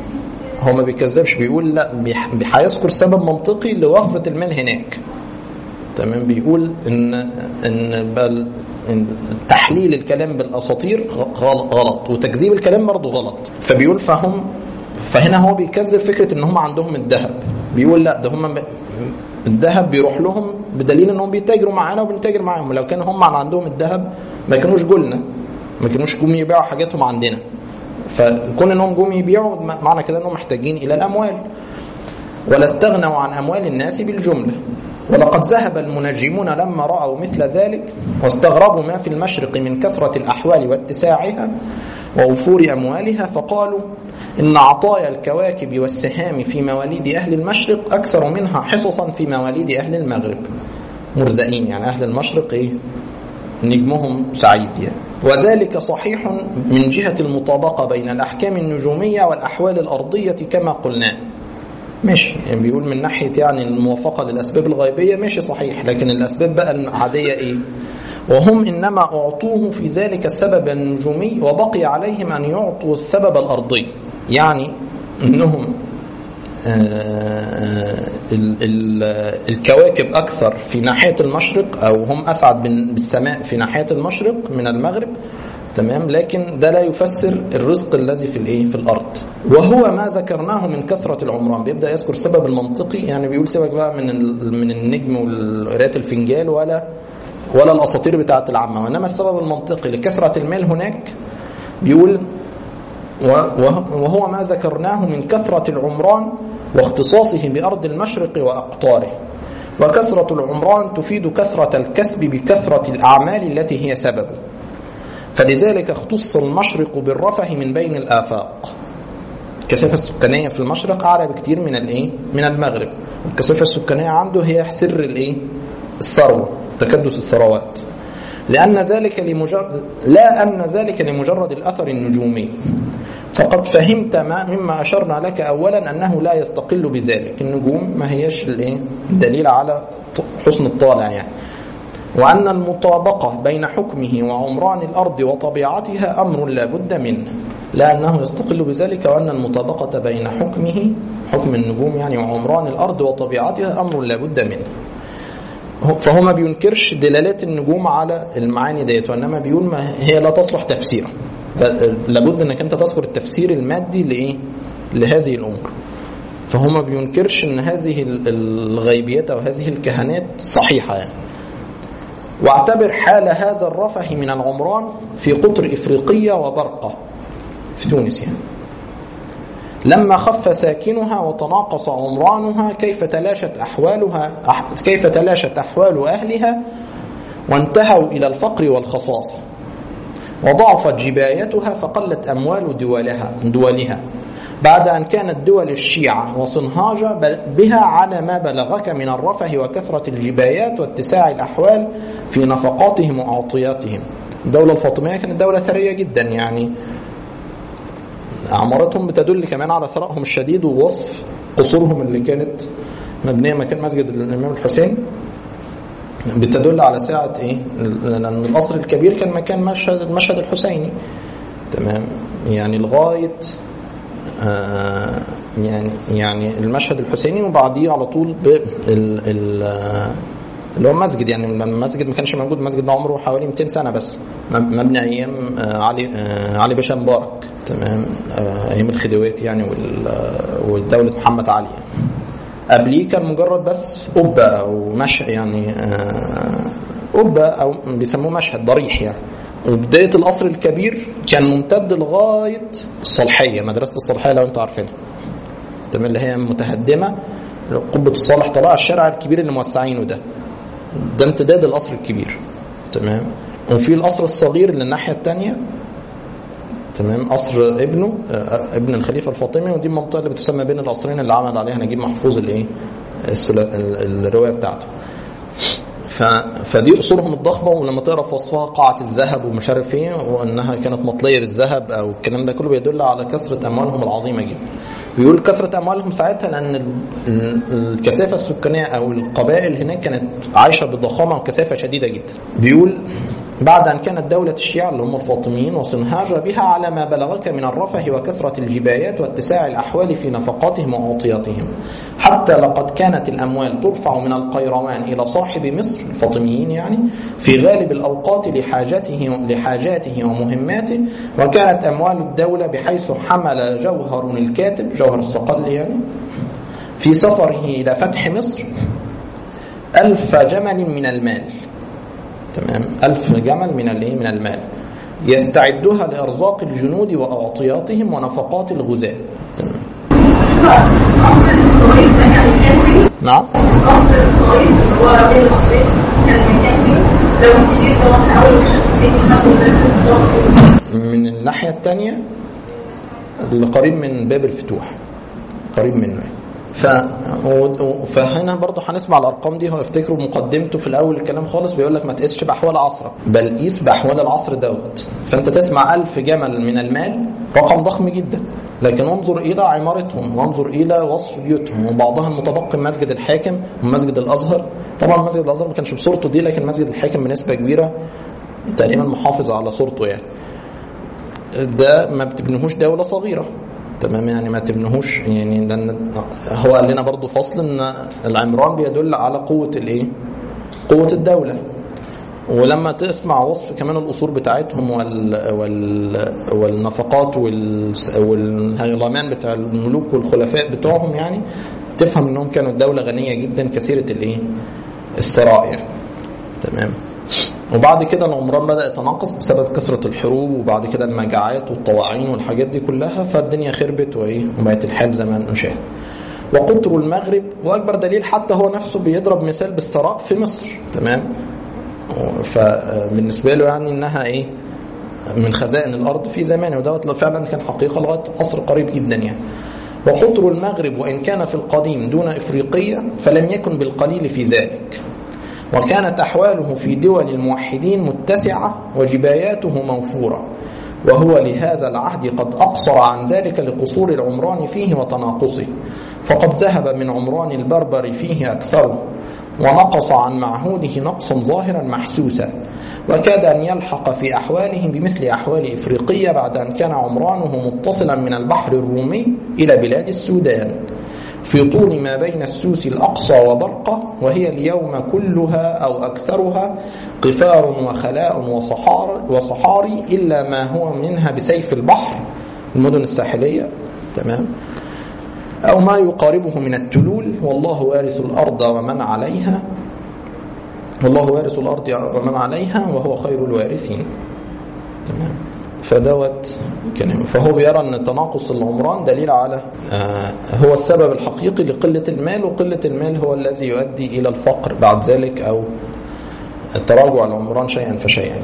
هو ما بيكذبش بيقول لا بيح- بيح- هيذكر سبب منطقي لوفرة المال هناك تمام بيقول ان ان بل إن تحليل الكلام بالاساطير غلط, غلط وتكذيب الكلام برضه غلط فبيقول فهم فهنا هو بيكذب فكره ان هم عندهم الذهب بيقول لا ده هم الذهب بيروح لهم بدليل انهم بيتاجروا معانا وبنتاجر معاهم لو كان هم عندهم الذهب ما كانوش جولنا ما كانوش جم يبيعوا حاجاتهم عندنا فكون انهم جم يبيعوا معنى كده انهم محتاجين الى الاموال ولا استغنوا عن اموال الناس بالجمله ولقد ذهب المنجمون لما راوا مثل ذلك واستغربوا ما في المشرق من كثره الاحوال واتساعها ووفور اموالها فقالوا ان عطايا الكواكب والسهام في مواليد اهل المشرق اكثر منها حصصا في مواليد اهل المغرب مرزقين يعني اهل المشرق ايه نجمهم سعيد يعني. وذلك صحيح من جهة المطابقة بين الأحكام النجومية والأحوال الأرضية كما قلنا ماشي يعني بيقول من ناحية يعني الموافقة للأسباب الغيبية ماشي صحيح لكن الأسباب بقى العادية إيه وهم إنما أعطوه في ذلك السبب النجومي وبقي عليهم أن يعطوا السبب الأرضي يعني أنهم ال ال الكواكب أكثر في ناحية المشرق أو هم أسعد بالسماء في ناحية المشرق من المغرب تمام لكن ده لا يفسر الرزق الذي في الايه في الارض وهو ما ذكرناه من كثره العمران بيبدا يذكر السبب المنطقي يعني بيقول سيبك بقى من من النجم وقراءه الفنجال ولا ولا الاساطير بتاعه العامه وانما السبب المنطقي لكثره المال هناك بيقول وهو ما ذكرناه من كثره العمران واختصاصه بارض المشرق واقطاره وكثره العمران تفيد كثره الكسب بكثره الاعمال التي هي سببه فلذلك اختص المشرق بالرفه من بين الآفاق الكثافة السكانية في المشرق أعلى بكتير من الإيه؟ من المغرب الكثافة السكانية عنده هي سر الإيه؟ الثروة تكدس الثروات لأن ذلك لمجرد لا أن ذلك لمجرد الأثر النجومي فقد فهمت ما مما أشرنا لك أولا أنه لا يستقل بذلك النجوم ما هيش الإيه؟ دليل على حسن الطالع يعني وأن المطابقة بين حكمه وعمران الأرض وطبيعتها أمر لا بد منه لا أنه يستقل بذلك وأن المطابقة بين حكمه حكم النجوم يعني وعمران الأرض وطبيعتها أمر لا بد منه فهو ما بينكرش دلالات النجوم على المعاني ديت وانما بيقول ما هي لا تصلح تفسيرا لابد انك انت تذكر التفسير المادي لايه لهذه الامور فهو ما بينكرش ان هذه الغيبيات او هذه الكهانات صحيحه يعني واعتبر حال هذا الرفه من العمران في قطر افريقيه وبرقه في تونس يعني لما خف ساكنها وتناقص عمرانها كيف تلاشت احوالها كيف تلاشت احوال اهلها وانتهوا الى الفقر والخصاصه وضعفت جبايتها فقلت اموال دولها دولها بعد ان كانت دول الشيعه وصنهاجه بها على ما بلغك من الرفه وكثره الجبايات واتساع الاحوال في نفقاتهم واعطياتهم الدوله الفاطميه كانت دوله ثريه جدا يعني عمارتهم بتدل كمان على ثرائهم الشديد ووصف قصورهم اللي كانت مبنيه مكان مسجد الامام الحسين بتدل على سعه ايه؟ لان القصر الكبير كان مكان مشهد المشهد الحسيني تمام يعني لغايه آه يعني يعني المشهد الحسيني وبعديه على طول اللي هو مسجد يعني المسجد ما كانش موجود المسجد ده عمره حوالي 200 سنه بس مبني ايام علي علي باشا مبارك تمام ايام الخديوات يعني والدوله محمد علي قبليه كان مجرد بس قبه او مشهد يعني قبه او بيسموه مشهد ضريح يعني وبدايه القصر الكبير كان ممتد لغايه الصالحيه مدرسه الصالحيه لو انتوا عارفينها تمام اللي هي متهدمه قبه الصالح طلع الشارع الكبير اللي موسعينه ده ده امتداد القصر الكبير تمام وفي القصر الصغير اللي الناحيه الثانيه تمام قصر ابنه ابن الخليفه الفاطمي ودي المنطقه اللي بتسمى بين القصرين اللي عمل عليها نجيب محفوظ الايه الروايه بتاعته ف... فدي قصورهم الضخمه ولما تقرا في وصفها قاعه الذهب ومش عارف ايه وانها كانت مطليه بالذهب او الكلام ده كله بيدل على كثره اموالهم العظيمه جدا. بيقول كثره اموالهم ساعتها لان الكثافه السكانيه او القبائل هناك كانت عايشه بضخامه وكثافه شديده جدا. بيقول بعد أن كانت دولة الشيعة اللي هم الفاطميين وصنهاج بها على ما بلغك من الرفه وكثرة الجبايات واتساع الأحوال في نفقاتهم وأعطياتهم حتى لقد كانت الأموال ترفع من القيروان إلى صاحب مصر الفاطميين يعني في غالب الأوقات لحاجته لحاجاته ومهماته وكانت أموال الدولة بحيث حمل جوهر الكاتب جوهر الصقل يعني في سفره إلى فتح مصر ألف جمل من المال تمام ألف جمل من الايه من المال يستعدها لارزاق الجنود واعطياتهم ونفقات الغزاة تمام القصر الصغير ده كان مكان نعم القصر الصغير اللي هو بين القصرين كان مكان لو الكبير ده واحد اول مش هتسيب حد مدرسه الصغير من الناحية الثانية اللي قريب من باب الفتوح قريب منه ف... و- فهنا برضه هنسمع الارقام دي هو يفتكروا مقدمته في الاول الكلام خالص بيقول لك ما تقيسش باحوال عصرك بل قيس باحوال العصر دوت فانت تسمع ألف جمل من المال رقم ضخم جدا لكن انظر الى عمارتهم وانظر الى وصف بيوتهم وبعضها المتبقي مسجد الحاكم ومسجد الازهر طبعا مسجد الازهر ما كانش بصورته دي لكن مسجد الحاكم بنسبه كبيره تقريبا محافظ على صورته يعني ده ما بتبنيهوش دولة صغيرة تمام يعني ما تبنيهوش يعني لان هو قال لنا برضو فصل ان العمران بيدل على قوة الايه؟ قوة الدولة ولما تسمع وصف كمان الأصول بتاعتهم وال وال والنفقات وال والهيلمان بتاع الملوك والخلفاء بتوعهم يعني تفهم انهم كانوا دولة غنية جدا كثيرة الايه؟ الثراء يعني تمام وبعد كده العمران بدأ يتناقص بسبب كثرة الحروب وبعد كده المجاعات والطواعين والحاجات دي كلها فالدنيا خربت وايه وبقت الحال زي ما نشاهد. وقطر المغرب واكبر دليل حتى هو نفسه بيضرب مثال بالثراء في مصر تمام فبالنسبه له يعني انها ايه من خزائن الارض في زمانه ودوت فعلا كان حقيقه لغايه عصر قريب جدا يعني وقطر المغرب وان كان في القديم دون افريقيه فلم يكن بالقليل في ذلك وكانت أحواله في دول الموحدين متسعة وجباياته موفورة وهو لهذا العهد قد أقصر عن ذلك لقصور العمران فيه وتناقصه فقد ذهب من عمران البربر فيه أكثره ونقص عن معهوده نقصا ظاهرا محسوسا وكاد أن يلحق في أحواله بمثل أحوال إفريقية بعد أن كان عمرانه متصلا من البحر الرومي إلى بلاد السودان في طول ما بين السوس الأقصى وبرقة وهي اليوم كلها أو أكثرها قفار وخلاء وصحار وصحاري إلا ما هو منها بسيف البحر المدن الساحلية تمام أو ما يقاربه من التلول والله وارث الأرض ومن عليها والله وارث الأرض ومن عليها وهو خير الوارثين تمام فدوت كلام فهو بيرى ان تناقص العمران دليل على آه هو السبب الحقيقي لقله المال وقله المال هو الذي يؤدي الى الفقر بعد ذلك او تراجع العمران شيئا فشيئا يعني.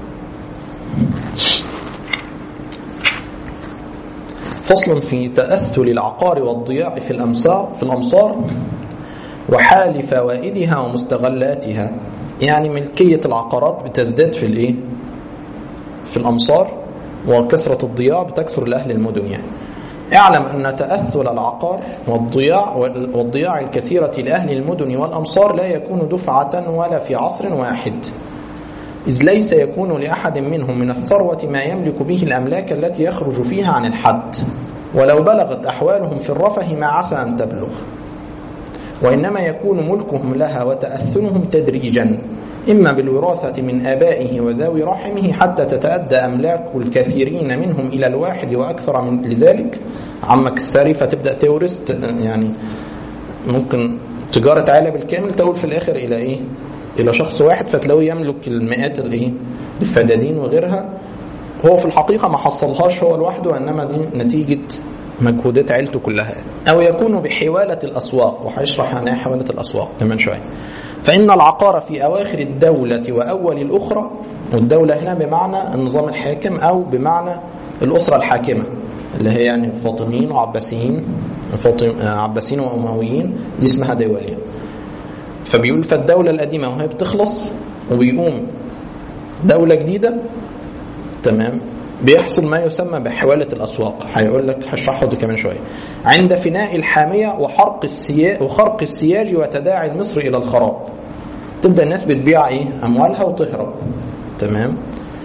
فصل في تأثل العقار والضياع في الأمصار في الأمصار وحال فوائدها ومستغلاتها يعني ملكية العقارات بتزداد في الإيه؟ في الأمصار وكثرة الضياع بتكثر لأهل المدن يعني اعلم أن تأثل العقار والضياع والضياع الكثيرة لأهل المدن والأمصار لا يكون دفعة ولا في عصر واحد إذ ليس يكون لأحد منهم من الثروة ما يملك به الأملاك التي يخرج فيها عن الحد ولو بلغت أحوالهم في الرفه ما عسى أن تبلغ وإنما يكون ملكهم لها وتأثلهم تدريجا إما بالوراثة من آبائه وذوي رحمه حتى تتأدى أملاك الكثيرين منهم إلى الواحد وأكثر من لذلك عمك الساري فتبدأ تورث يعني ممكن تجارة عائلة بالكامل تقول في الآخر إلى إيه؟ إلى شخص واحد فتلاقيه يملك المئات الإيه؟ الفدادين وغيرها هو في الحقيقة ما حصلهاش هو لوحده وإنما دي نتيجة مجهودات عيلته كلها أو يكون بحوالة الأسواق وهيشرح عن حوالة الأسواق كمان شوية فإن العقار في أواخر الدولة وأول الأخرى والدولة هنا بمعنى النظام الحاكم أو بمعنى الأسرة الحاكمة اللي هي يعني فاطميين وعباسيين فاطم عباسيين وأمويين دي اسمها دولية فبيقول فالدولة القديمة وهي بتخلص وبيقوم دولة جديدة تمام بيحصل ما يسمى بحوالة الأسواق هيقول لك هشرحه ده كمان شوية عند فناء الحامية وحرق السياج وخرق السياج وتداعي مصر إلى الخراب تبدأ الناس بتبيع إيه أموالها وتهرب تمام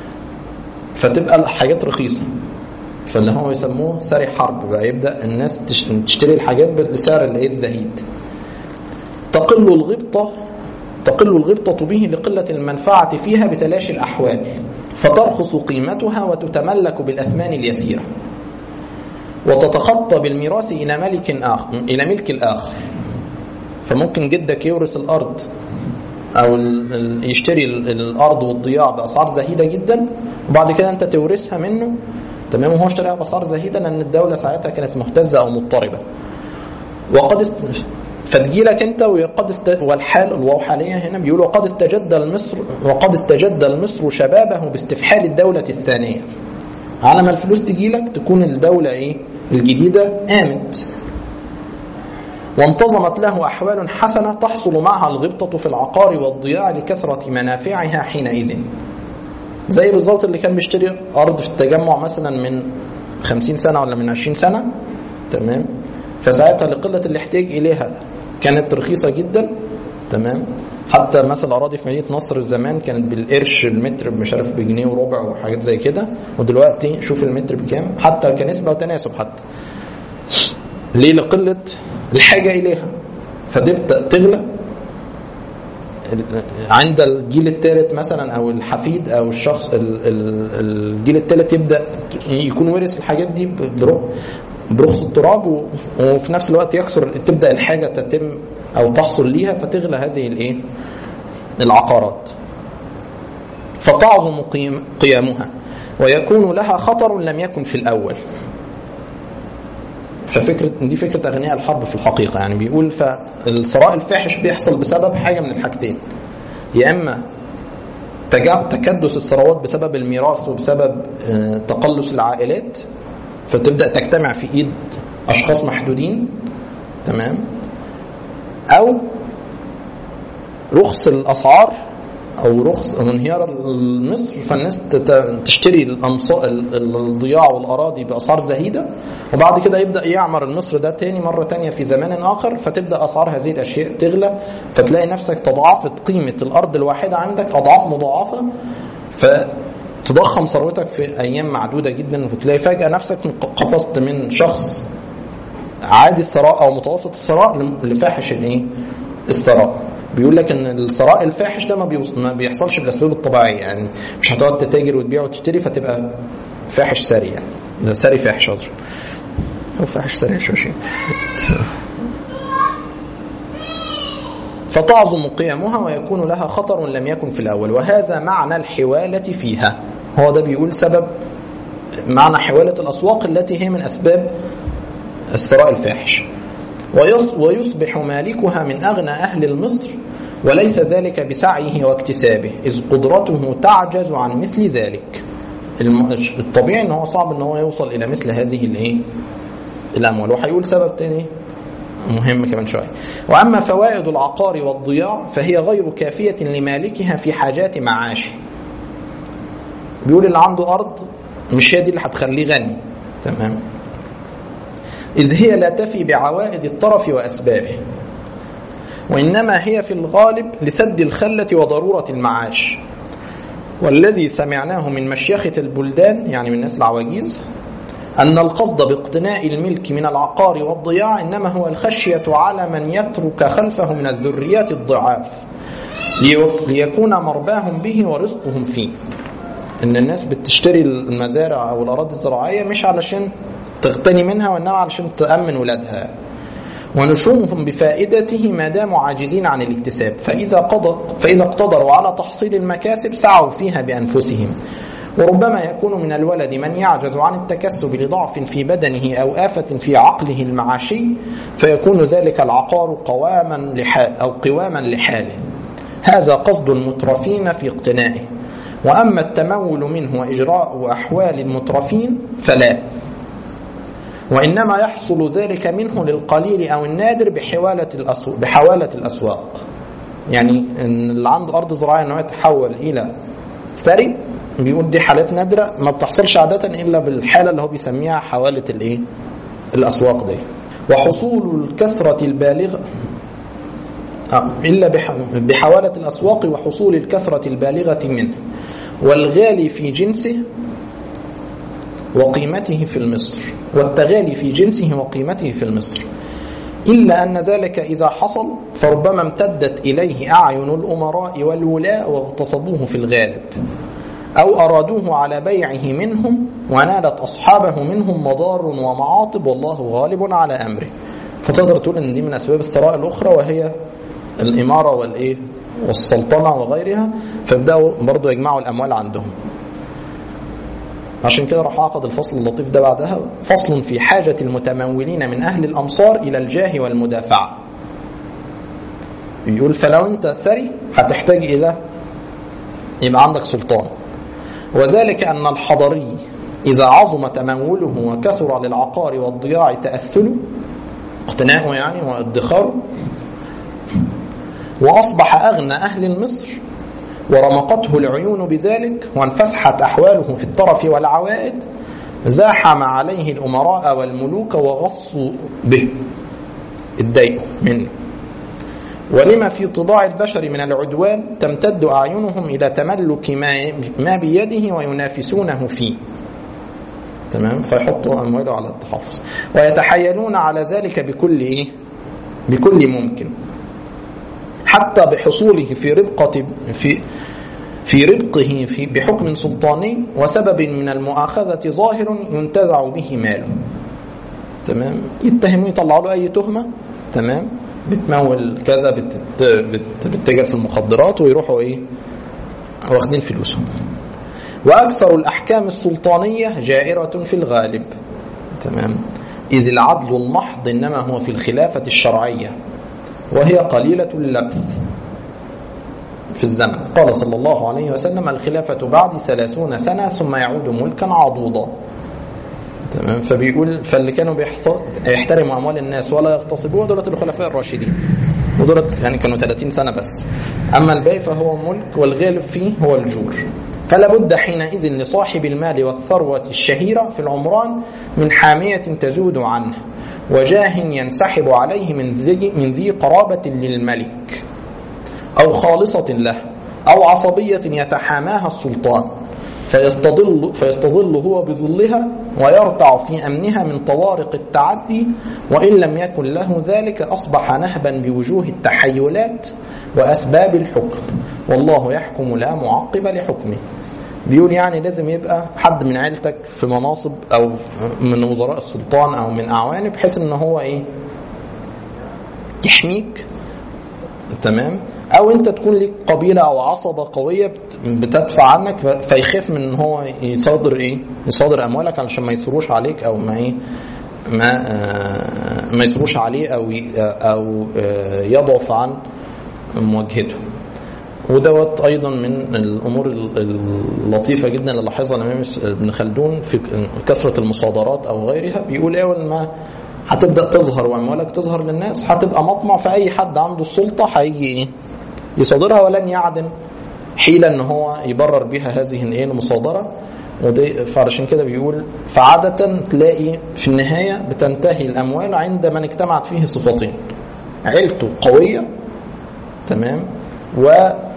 فتبقى الحاجات رخيصة فاللي هو يسموه سري حرب بقى يبدأ الناس تشتري الحاجات بسعر الايه الزهيد تقل الغبطة تقل الغبطة به لقلة المنفعة فيها بتلاشي الأحوال فترخص قيمتها وتتملك بالأثمان اليسيرة وتتخطى بالميراث إلى ملك آخر إلى ملك الآخر فممكن جدك يورث الأرض او ال- ال- يشتري ال- الارض والضياع باسعار زهيده جدا وبعد كده انت تورثها منه تمام وهو اشتراها باسعار زهيده لان الدوله ساعتها كانت مهتزه او مضطربه وقد است... فتجيلك انت وقد است... والحال الواو حاليا هنا بيقول وقد استجد المصر وقد استجد المصر شبابه باستفحال الدوله الثانيه على ما الفلوس تجيلك تكون الدوله ايه الجديده قامت وانتظمت له أحوال حسنة تحصل معها الغبطة في العقار والضياع لكثرة منافعها حينئذ زي بالظبط اللي كان بيشتري أرض في التجمع مثلا من 50 سنة ولا من 20 سنة تمام فساعتها لقلة الاحتياج إليها كانت رخيصة جدا تمام حتى مثلا أراضي في مدينة نصر زمان كانت بالقرش المتر مش عارف بجنيه وربع وحاجات زي كده ودلوقتي شوف المتر بكام حتى كنسبة وتناسب حتى ليه لقلة الحاجة إليها فتبدأ تغلى عند الجيل الثالث مثلا او الحفيد او الشخص ال- ال- الجيل الثالث يبدا يكون ورث الحاجات دي برو- برخص التراب و- وفي نفس الوقت يكسر تبدا الحاجه تتم او تحصل ليها فتغلى هذه الايه العقارات فتعظم قيم قيامها ويكون لها خطر لم يكن في الاول ففكره دي فكره اغنياء الحرب في الحقيقه يعني بيقول فالثراء الفاحش بيحصل بسبب حاجه من الحاجتين يا اما تجا- تكدس الثروات بسبب الميراث وبسبب آه، تقلص العائلات فتبدا تجتمع في ايد اشخاص محدودين تمام او رخص الاسعار او رخص او انهيار مصر فالناس تت- تشتري الأمصا- ال- الضياع والاراضي باسعار زهيده وبعد كده يبدا يعمر المصر ده تاني مره تانية في زمان اخر فتبدا اسعار هذه الاشياء تغلى فتلاقي نفسك تضاعفت قيمه الارض الواحده عندك اضعاف مضاعفه فتضخم ثروتك في ايام معدوده جدا وتلاقي فجاه نفسك قفزت من شخص عادي الثراء او متوسط الثراء لفاحش الايه؟ الثراء بيقول لك ان الثراء الفاحش ده ما, بيوص... ما بيحصلش بالاسباب الطبيعيه يعني مش هتقعد تتاجر وتبيع وتشتري فتبقى فاحش سري يعني ده سري فاحش قصدي او فاحش سري شو شيء فتعظم قيمها ويكون لها خطر لم يكن في الاول وهذا معنى الحواله فيها هو ده بيقول سبب معنى حواله الاسواق التي هي من اسباب الثراء الفاحش ويص- ويصبح مالكها من أغنى أهل مصر وليس ذلك بسعيه واكتسابه إذ قدرته تعجز عن مثل ذلك الم- الطبيعي ان هو صعب ان هو يوصل الى مثل هذه الايه الاموال وهيقول سبب تاني مهم كمان شويه واما فوائد العقار والضياع فهي غير كافيه لمالكها في حاجات معاشه بيقول اللي عنده ارض مش هي دي اللي هتخليه غني تمام إذ هي لا تفي بعوائد الطرف وأسبابه وإنما هي في الغالب لسد الخلة وضرورة المعاش والذي سمعناه من مشيخة البلدان يعني من الناس العواجيز أن القصد باقتناء الملك من العقار والضياع إنما هو الخشية على من يترك خلفه من الذريات الضعاف ليك- ليكون مرباهم به ورزقهم فيه ان الناس بتشتري المزارع او الاراضي الزراعيه مش علشان تغتني منها وانما علشان تامن ولادها ونشومهم بفائدته ما داموا عاجزين عن الاكتساب فاذا قدر فاذا اقتدروا على تحصيل المكاسب سعوا فيها بانفسهم وربما يكون من الولد من يعجز عن التكسب لضعف في بدنه او افه في عقله المعاشي فيكون ذلك العقار قواما لحال او قواما لحاله هذا قصد المترفين في اقتنائه وأما التمول منه وإجراء أحوال المترفين فلا وإنما يحصل ذلك منه للقليل أو النادر بحوالة الأسواق, بحوالة الأسواق يعني إن اللي عنده أرض زراعية أنه يتحول إلى ثري بيقول دي حالات نادرة ما بتحصلش عادة إلا بالحالة اللي هو بيسميها حوالة الإيه؟ الأسواق دي وحصول الكثرة البالغة آه، إلا بح- بحوالة الأسواق وحصول الكثرة البالغة منه والغالي في جنسه وقيمته في المصر والتغالي في جنسه وقيمته في المصر إلا أن ذلك إذا حصل فربما امتدت إليه أعين الأمراء والولاء واغتصبوه في الغالب أو أرادوه على بيعه منهم ونالت أصحابه منهم مضار ومعاطب والله غالب على أمره فتقدر تقول إن دي من أسباب الثراء الأخرى وهي الإمارة والإيه والسلطنة وغيرها فيبدأوا برضو يجمعوا الأموال عندهم عشان كده راح عقد الفصل اللطيف ده بعدها فصل في حاجة المتمولين من أهل الأمصار إلى الجاه والمدافعة يقول فلو أنت ثري هتحتاج إلى يبقى عندك سلطان وذلك أن الحضري إذا عظم تموله وكثر للعقار والضياع تأثله اقتناؤه يعني وادخاره وأصبح أغنى أهل مصر ورمقته العيون بذلك وانفسحت أحواله في الطرف والعوائد زاحم عليه الأمراء والملوك وغصوا به اتضايقوا منه ولما في طباع البشر من العدوان تمتد أعينهم إلى تملك ما ما بيده وينافسونه فيه تمام فيحطوا أمواله على التحفظ ويتحايلون على ذلك بكل إيه؟ بكل ممكن حتى بحصوله في ربقة في في ربقه في بحكم سلطاني وسبب من المؤاخذة ظاهر ينتزع به ماله تمام يتهموا يطلعوا له أي تهمة تمام بتمول كذا بت بت بتتاجر في المخدرات ويروحوا ايه واخدين فلوسهم واكثر الاحكام السلطانيه جائره في الغالب تمام اذ العدل المحض انما هو في الخلافه الشرعيه وهي قليله اللبث في الزمن قال صلى الله عليه وسلم الخلافة بعد ثلاثون سنة ثم يعود ملكا عضوضا تمام فبيقول فاللي كانوا يحترموا اموال الناس ولا يغتصبوها دولت الخلفاء الراشدين ودولت يعني كانوا 30 سنه بس اما الباقي فهو ملك والغالب فيه هو الجور فلا بد حينئذ لصاحب المال والثروة الشهيرة في العمران من حامية تزود عنه وجاه ينسحب عليه من ذي, من ذي قرابة للملك أو خالصة له أو عصبية يتحاماها السلطان فيستظل فيستظل هو بظلها ويرتع في امنها من طوارق التعدي وان لم يكن له ذلك اصبح نهبا بوجوه التحيلات واسباب الحكم والله يحكم لا معقب لحكمه بيقول يعني لازم يبقى حد من عيلتك في مناصب او من وزراء السلطان او من اعوانه بحيث ان هو ايه يحميك تمام او انت تكون ليك قبيله او عصبه قويه بتدفع عنك فيخاف من ان هو يصادر ايه يصادر اموالك علشان ما يثروش عليك او ما ايه ما آه ما يثروش عليه او او آه يضعف عن مواجهته ودوت ايضا من الامور اللطيفه جدا اللي لاحظها الامام ابن خلدون في كثره المصادرات او غيرها بيقول اول ما هتبدا تظهر واموالك تظهر للناس هتبقى مطمع في اي حد عنده السلطه هيجي ايه يصادرها ولن يعدم حيلة ان هو يبرر بها هذه الايه المصادره ودي فعشان كده بيقول فعادة تلاقي في النهاية بتنتهي الأموال عند من اجتمعت فيه صفتين عيلته قوية تمام و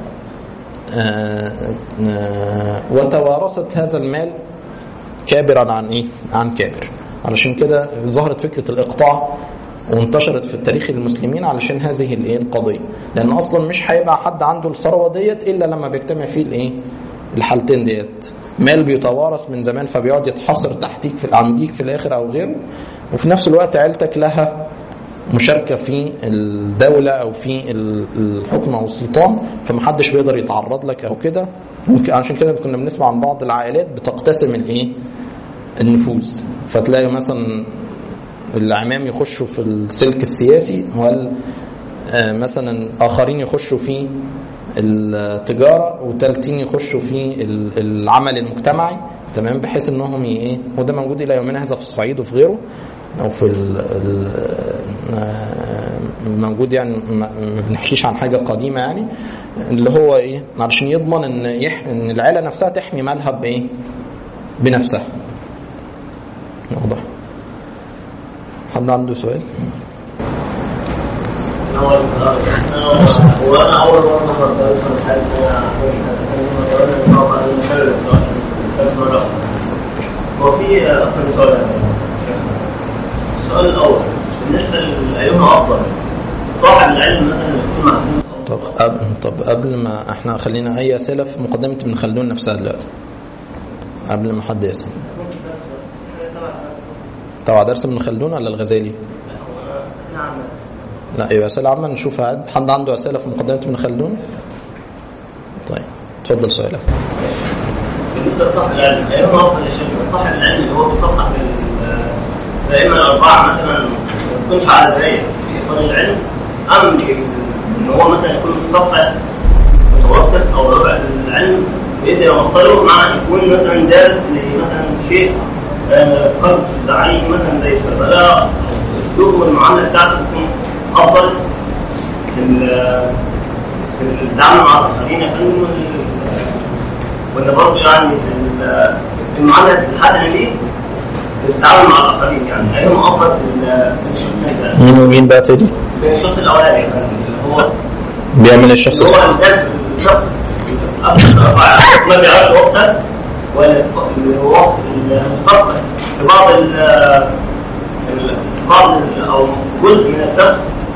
وتوارثت هذا المال كابرا عن ايه؟ عن كابر علشان كده ظهرت فكرة الإقطاع وانتشرت في التاريخ المسلمين علشان هذه الايه القضيه لان اصلا مش هيبقى حد عنده الثروه ديت الا لما بيجتمع فيه الايه الحالتين ديت مال بيتوارث من زمان فبيقعد يتحصر تحتيك في عنديك في الاخر او غيره وفي نفس الوقت عيلتك لها مشاركة في الدولة أو في الحكم أو السلطان فمحدش بيقدر يتعرض لك أو كده ممكن عشان كده كنا بنسمع عن بعض العائلات بتقتسم الإيه النفوذ فتلاقي مثلا العمام يخشوا في السلك السياسي وال مثلا اخرين يخشوا في التجاره وثالثين يخشوا في العمل المجتمعي تمام بحيث انهم ايه وده موجود الى يومنا هذا في الصعيد وفي غيره او في موجود يعني ما بنحكيش عن حاجه قديمه يعني اللي هو ايه علشان يضمن ان يح ان العيله نفسها تحمي مالها بايه بنفسها واضح حد عنده سؤال؟ هو انا اول مره فكرت في الحاجه هو في اكثر من سؤال السؤال الاول بالنسبه لايهما افضل صاحب العلم مثلا يكون محدود طب قبل طب قبل ما احنا خلينا اي اسئله في مقدمه ابن خلدون نفسها دلوقتي قبل ما حد يسال تبع درس ابن خلدون ولا الغزالي؟ لا يبقى اسئله عامه نشوفها حد عنده اسئله في مقدمه ابن خلدون؟ طيب اتفضل سؤالك بالنسبه لصاحب العلم ايهما افضل يا شيخ صاحب العلم اللي هو بيصحح الائمه الاربعه مثلا ما تكونش على درايه في ايصال العلم ام ان هو مثلا يكون مصحح متوسط او ربع العلم بيدي مصدره مع ان يكون مثلا دارس لمثلا شيء آه، قد تعين مثلا زي الصيدله اسلوبه والمعامله بتاعته تكون افضل في ال- في التعامل مع الاخرين يا فندم وال- ولا برضه يعني في ال- في المعامله الحسنه ليه في التعامل مع الاخرين يعني ايهما افضل في ال- في الشخصين ده مين ومين بقى تاني؟ في الشخص الاولاني يا فندم اللي هو بيعمل الشخص اللي هو الانسان الشخص ما بيعرفش وقتها ولا الوصف المخطط في بعض ال ال- بعض ال- او جزء من الشخص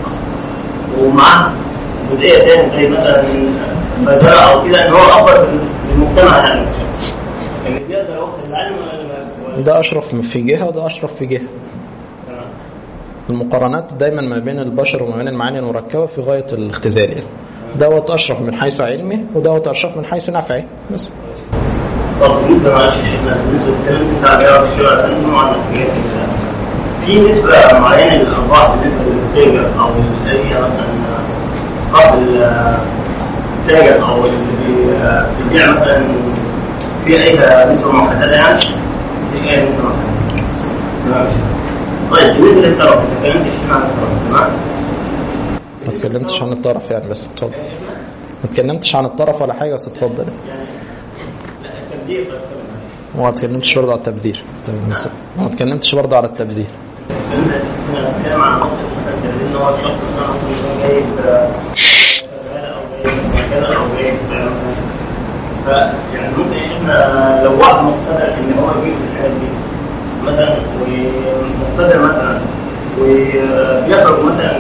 ومعاه جزئيه تاني زي مثلا فجأة او كده ان هو افضل للمجتمع يعني ان بيقدر يوصل العلم ولا ولا- ده اشرف في جهه وده اشرف في جهه تمام. المقارنات دايما ما بين البشر وما بين المعاني المركبه في غايه الاختزال يعني دوت اشرف من حيث علمه ودوت اشرف من حيث نفعه بس طب بالنسبه معلش يا شيخنا بالنسبه للكلام بتاع بيع الشراء عندهم عن الحاجات كده. في نسبه معينه للارباح بالنسبه للتاجر او اللي هي مثلا صاحب التاجر او اللي بي- بيبيع مثلا في اي نسبه محدده يعني مفيش اي نسبه محدده تمام. طيب بالنسبه للطرف انت اتكلمت شيخنا عن الطرف تمام ما اتكلمتش عن الطرف يعني بس اتفضل ما اتكلمتش عن الطرف ولا حاجه بس اتفضل يعني لا التبديل بتكلم عنه. وما اتكلمتش برضه على التبذير تمام بس ما اتكلمتش برضه على التبذير بنتكلم عن نقطة مثلا تدريب ان هو الشخص مثلا ممكن يكون جايب شغالة او جايب كذا او جايب ف يعني ممكن يا شيخنا لو واحد مقتدر ان هو يجيب الحاجات دي مثلا ومقتدر مثلا وبيخرج مثلا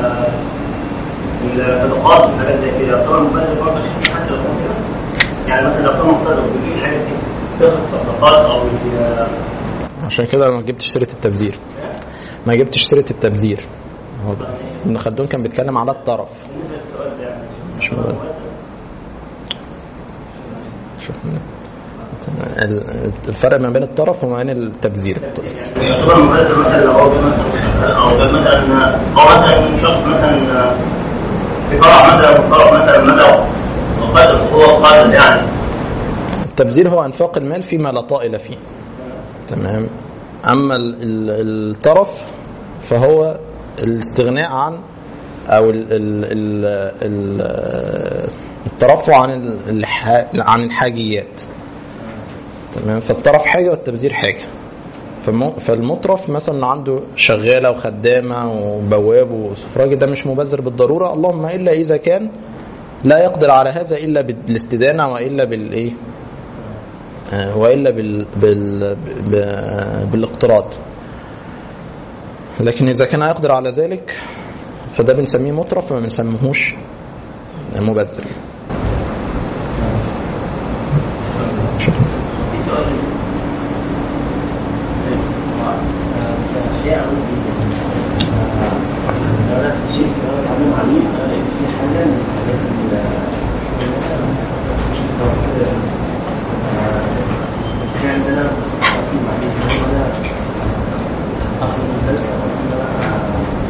الصدقات والحاجات زي كده طبعا المقتدر برضه شيخ حتى لو كان كده يعني مثلا لو كان مقتدر وبيجيب الحاجات دي بياخد صدقات او ي- عشان كده ما جبتش سيره التبذير ما جبتش سيره التبذير هو ابن خلدون كان بيتكلم على الطرف بالنسبة للسؤال ده يعني مش مهم. شوف ال- الفرق ما بين الطرف وما بين التبذير يعتبر مبادر مثلا لو هو مثلا او ده مثلا او مثلا شخص مثلا في فرع مثلا فرع مثلا مدى وقدر هو قادر يعني التبذير هو انفاق المال فيما لا طائل فيه تمام اما ال- ال- الطرف فهو الاستغناء عن او ال ال ال ال الترفع عن ال- الح- عن الحاجيات تمام فالطرف حاجه والتبذير حاجه فالم- فالمطرف مثلا عنده شغاله وخدامه وبواب وسفراجي ده مش مبذر بالضروره اللهم الا اذا كان لا يقدر على هذا الا بالاستدانه والا بالايه آه، والا بال بال ب- بالاقتراض لكن اذا كان يقدر على ذلك فده بنسميه مطرف وما بنسميهوش مبذر شكرا في سؤال شيء انا شيء انا اتعلم عميل انا لقيت في حاجه من الحاجات اللي في عندنا في معلش ان انا اخد الدرس او ان انا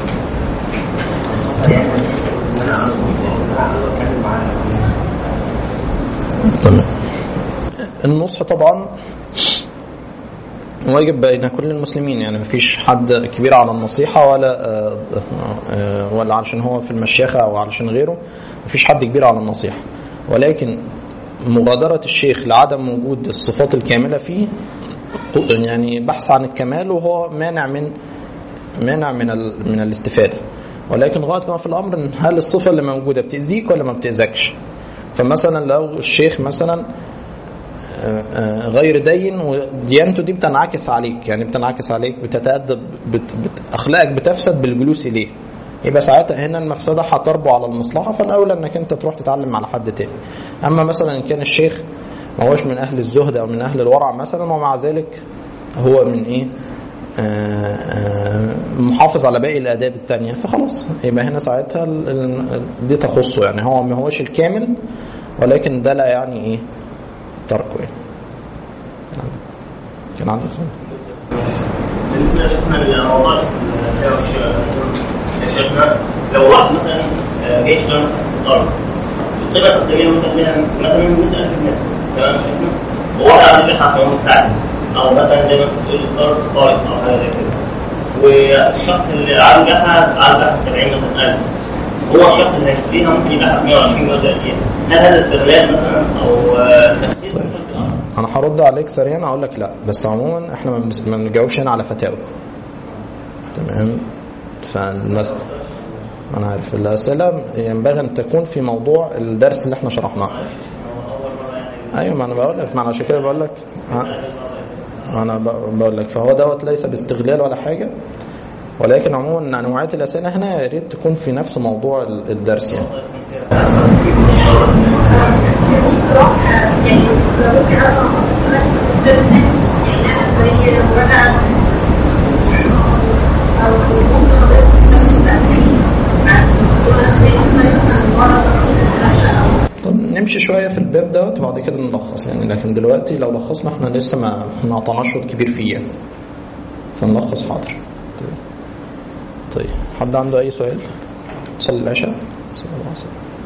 يعني ان انا اعرف ان انا اتكلم معاها تمام النصح طبعا واجب بين كل المسلمين يعني مفيش حد كبير على النصيحة ولا آه، آه، ولا علشان هو في المشيخة أو علشان غيره مفيش حد كبير على النصيحة ولكن مغادرة الشيخ لعدم وجود الصفات الكاملة فيه يعني بحث عن الكمال وهو مانع من مانع من ال- من الاستفادة ولكن غاية ما في الأمر إن هل الصفة اللي موجودة بتأذيك ولا ما بتأذكش فمثلا لو الشيخ مثلا آه، آه، غير دين وديانته دي بتنعكس عليك يعني بتنعكس عليك بتتأدب بت بت أخلاقك بتفسد بالجلوس إليه يبقى ساعتها هنا المفسدة هتربو على المصلحة فالأولى إنك أنت تروح تتعلم على حد تاني أما مثلا إن كان الشيخ ما هوش من أهل الزهد أو من أهل الورع مثلا ومع ذلك هو من إيه آه، آه، محافظ على باقي الآداب التانية فخلاص يبقى هنا ساعتها ال- ال- دي تخصه يعني هو ما هوش الكامل ولكن ده لا يعني ايه تركه يعني كان عندك سؤال؟ بالنسبه شفنا الموضوع يا شيخنا لو واحد مثلا آه، جاي يشتغل مثلا في الارض القيمه التقديريه مثلا منها مثلا 100000 جنيه تمام يا شيخنا وهو قاعد يبيعها في يوم بتاعته او مثلا زي ما انت بتقول الارض طارق او حاجه زي كده والشخص اللي قاعد يبيعها قاعد يبيعها ب 70 مثلا 1000 هو الشخص اللي هيشتريها ممكن يبيعها ب 120 130 هل هذا استغلال مثلا او آه، تخفيف طيب. من الأرض؟ انا هرد عليك سريعا اقول لك لا بس عموما احنا ما بنس- ما بنجاوبش هنا على فتاوى تمام فالمسألة انا عارف الاسئله ينبغي ان تكون في موضوع الدرس اللي احنا شرحناه ايوه ما انا بقول لك ما انا عشان كده بقول لك ها؟ انا ب- بقول لك فهو دوت ليس باستغلال ولا حاجه ولكن عموما نوعيه الاسئله هنا يا ريت تكون في نفس موضوع ال- الدرس يعني يعني لو ممكن انا احط مثلا الناس يعني انا زي مراجعه او ممكن مثلا طب نمشي شويه في الباب دوت وبعد كده نلخص يعني لكن دلوقتي لو لخصنا احنا لسه ما ما اعطيناش شوط كبير فيه يعني فنلخص حاضر طيب طيب حد عنده اي سؤال؟ صلي العشاء صلى الله عليه وسلم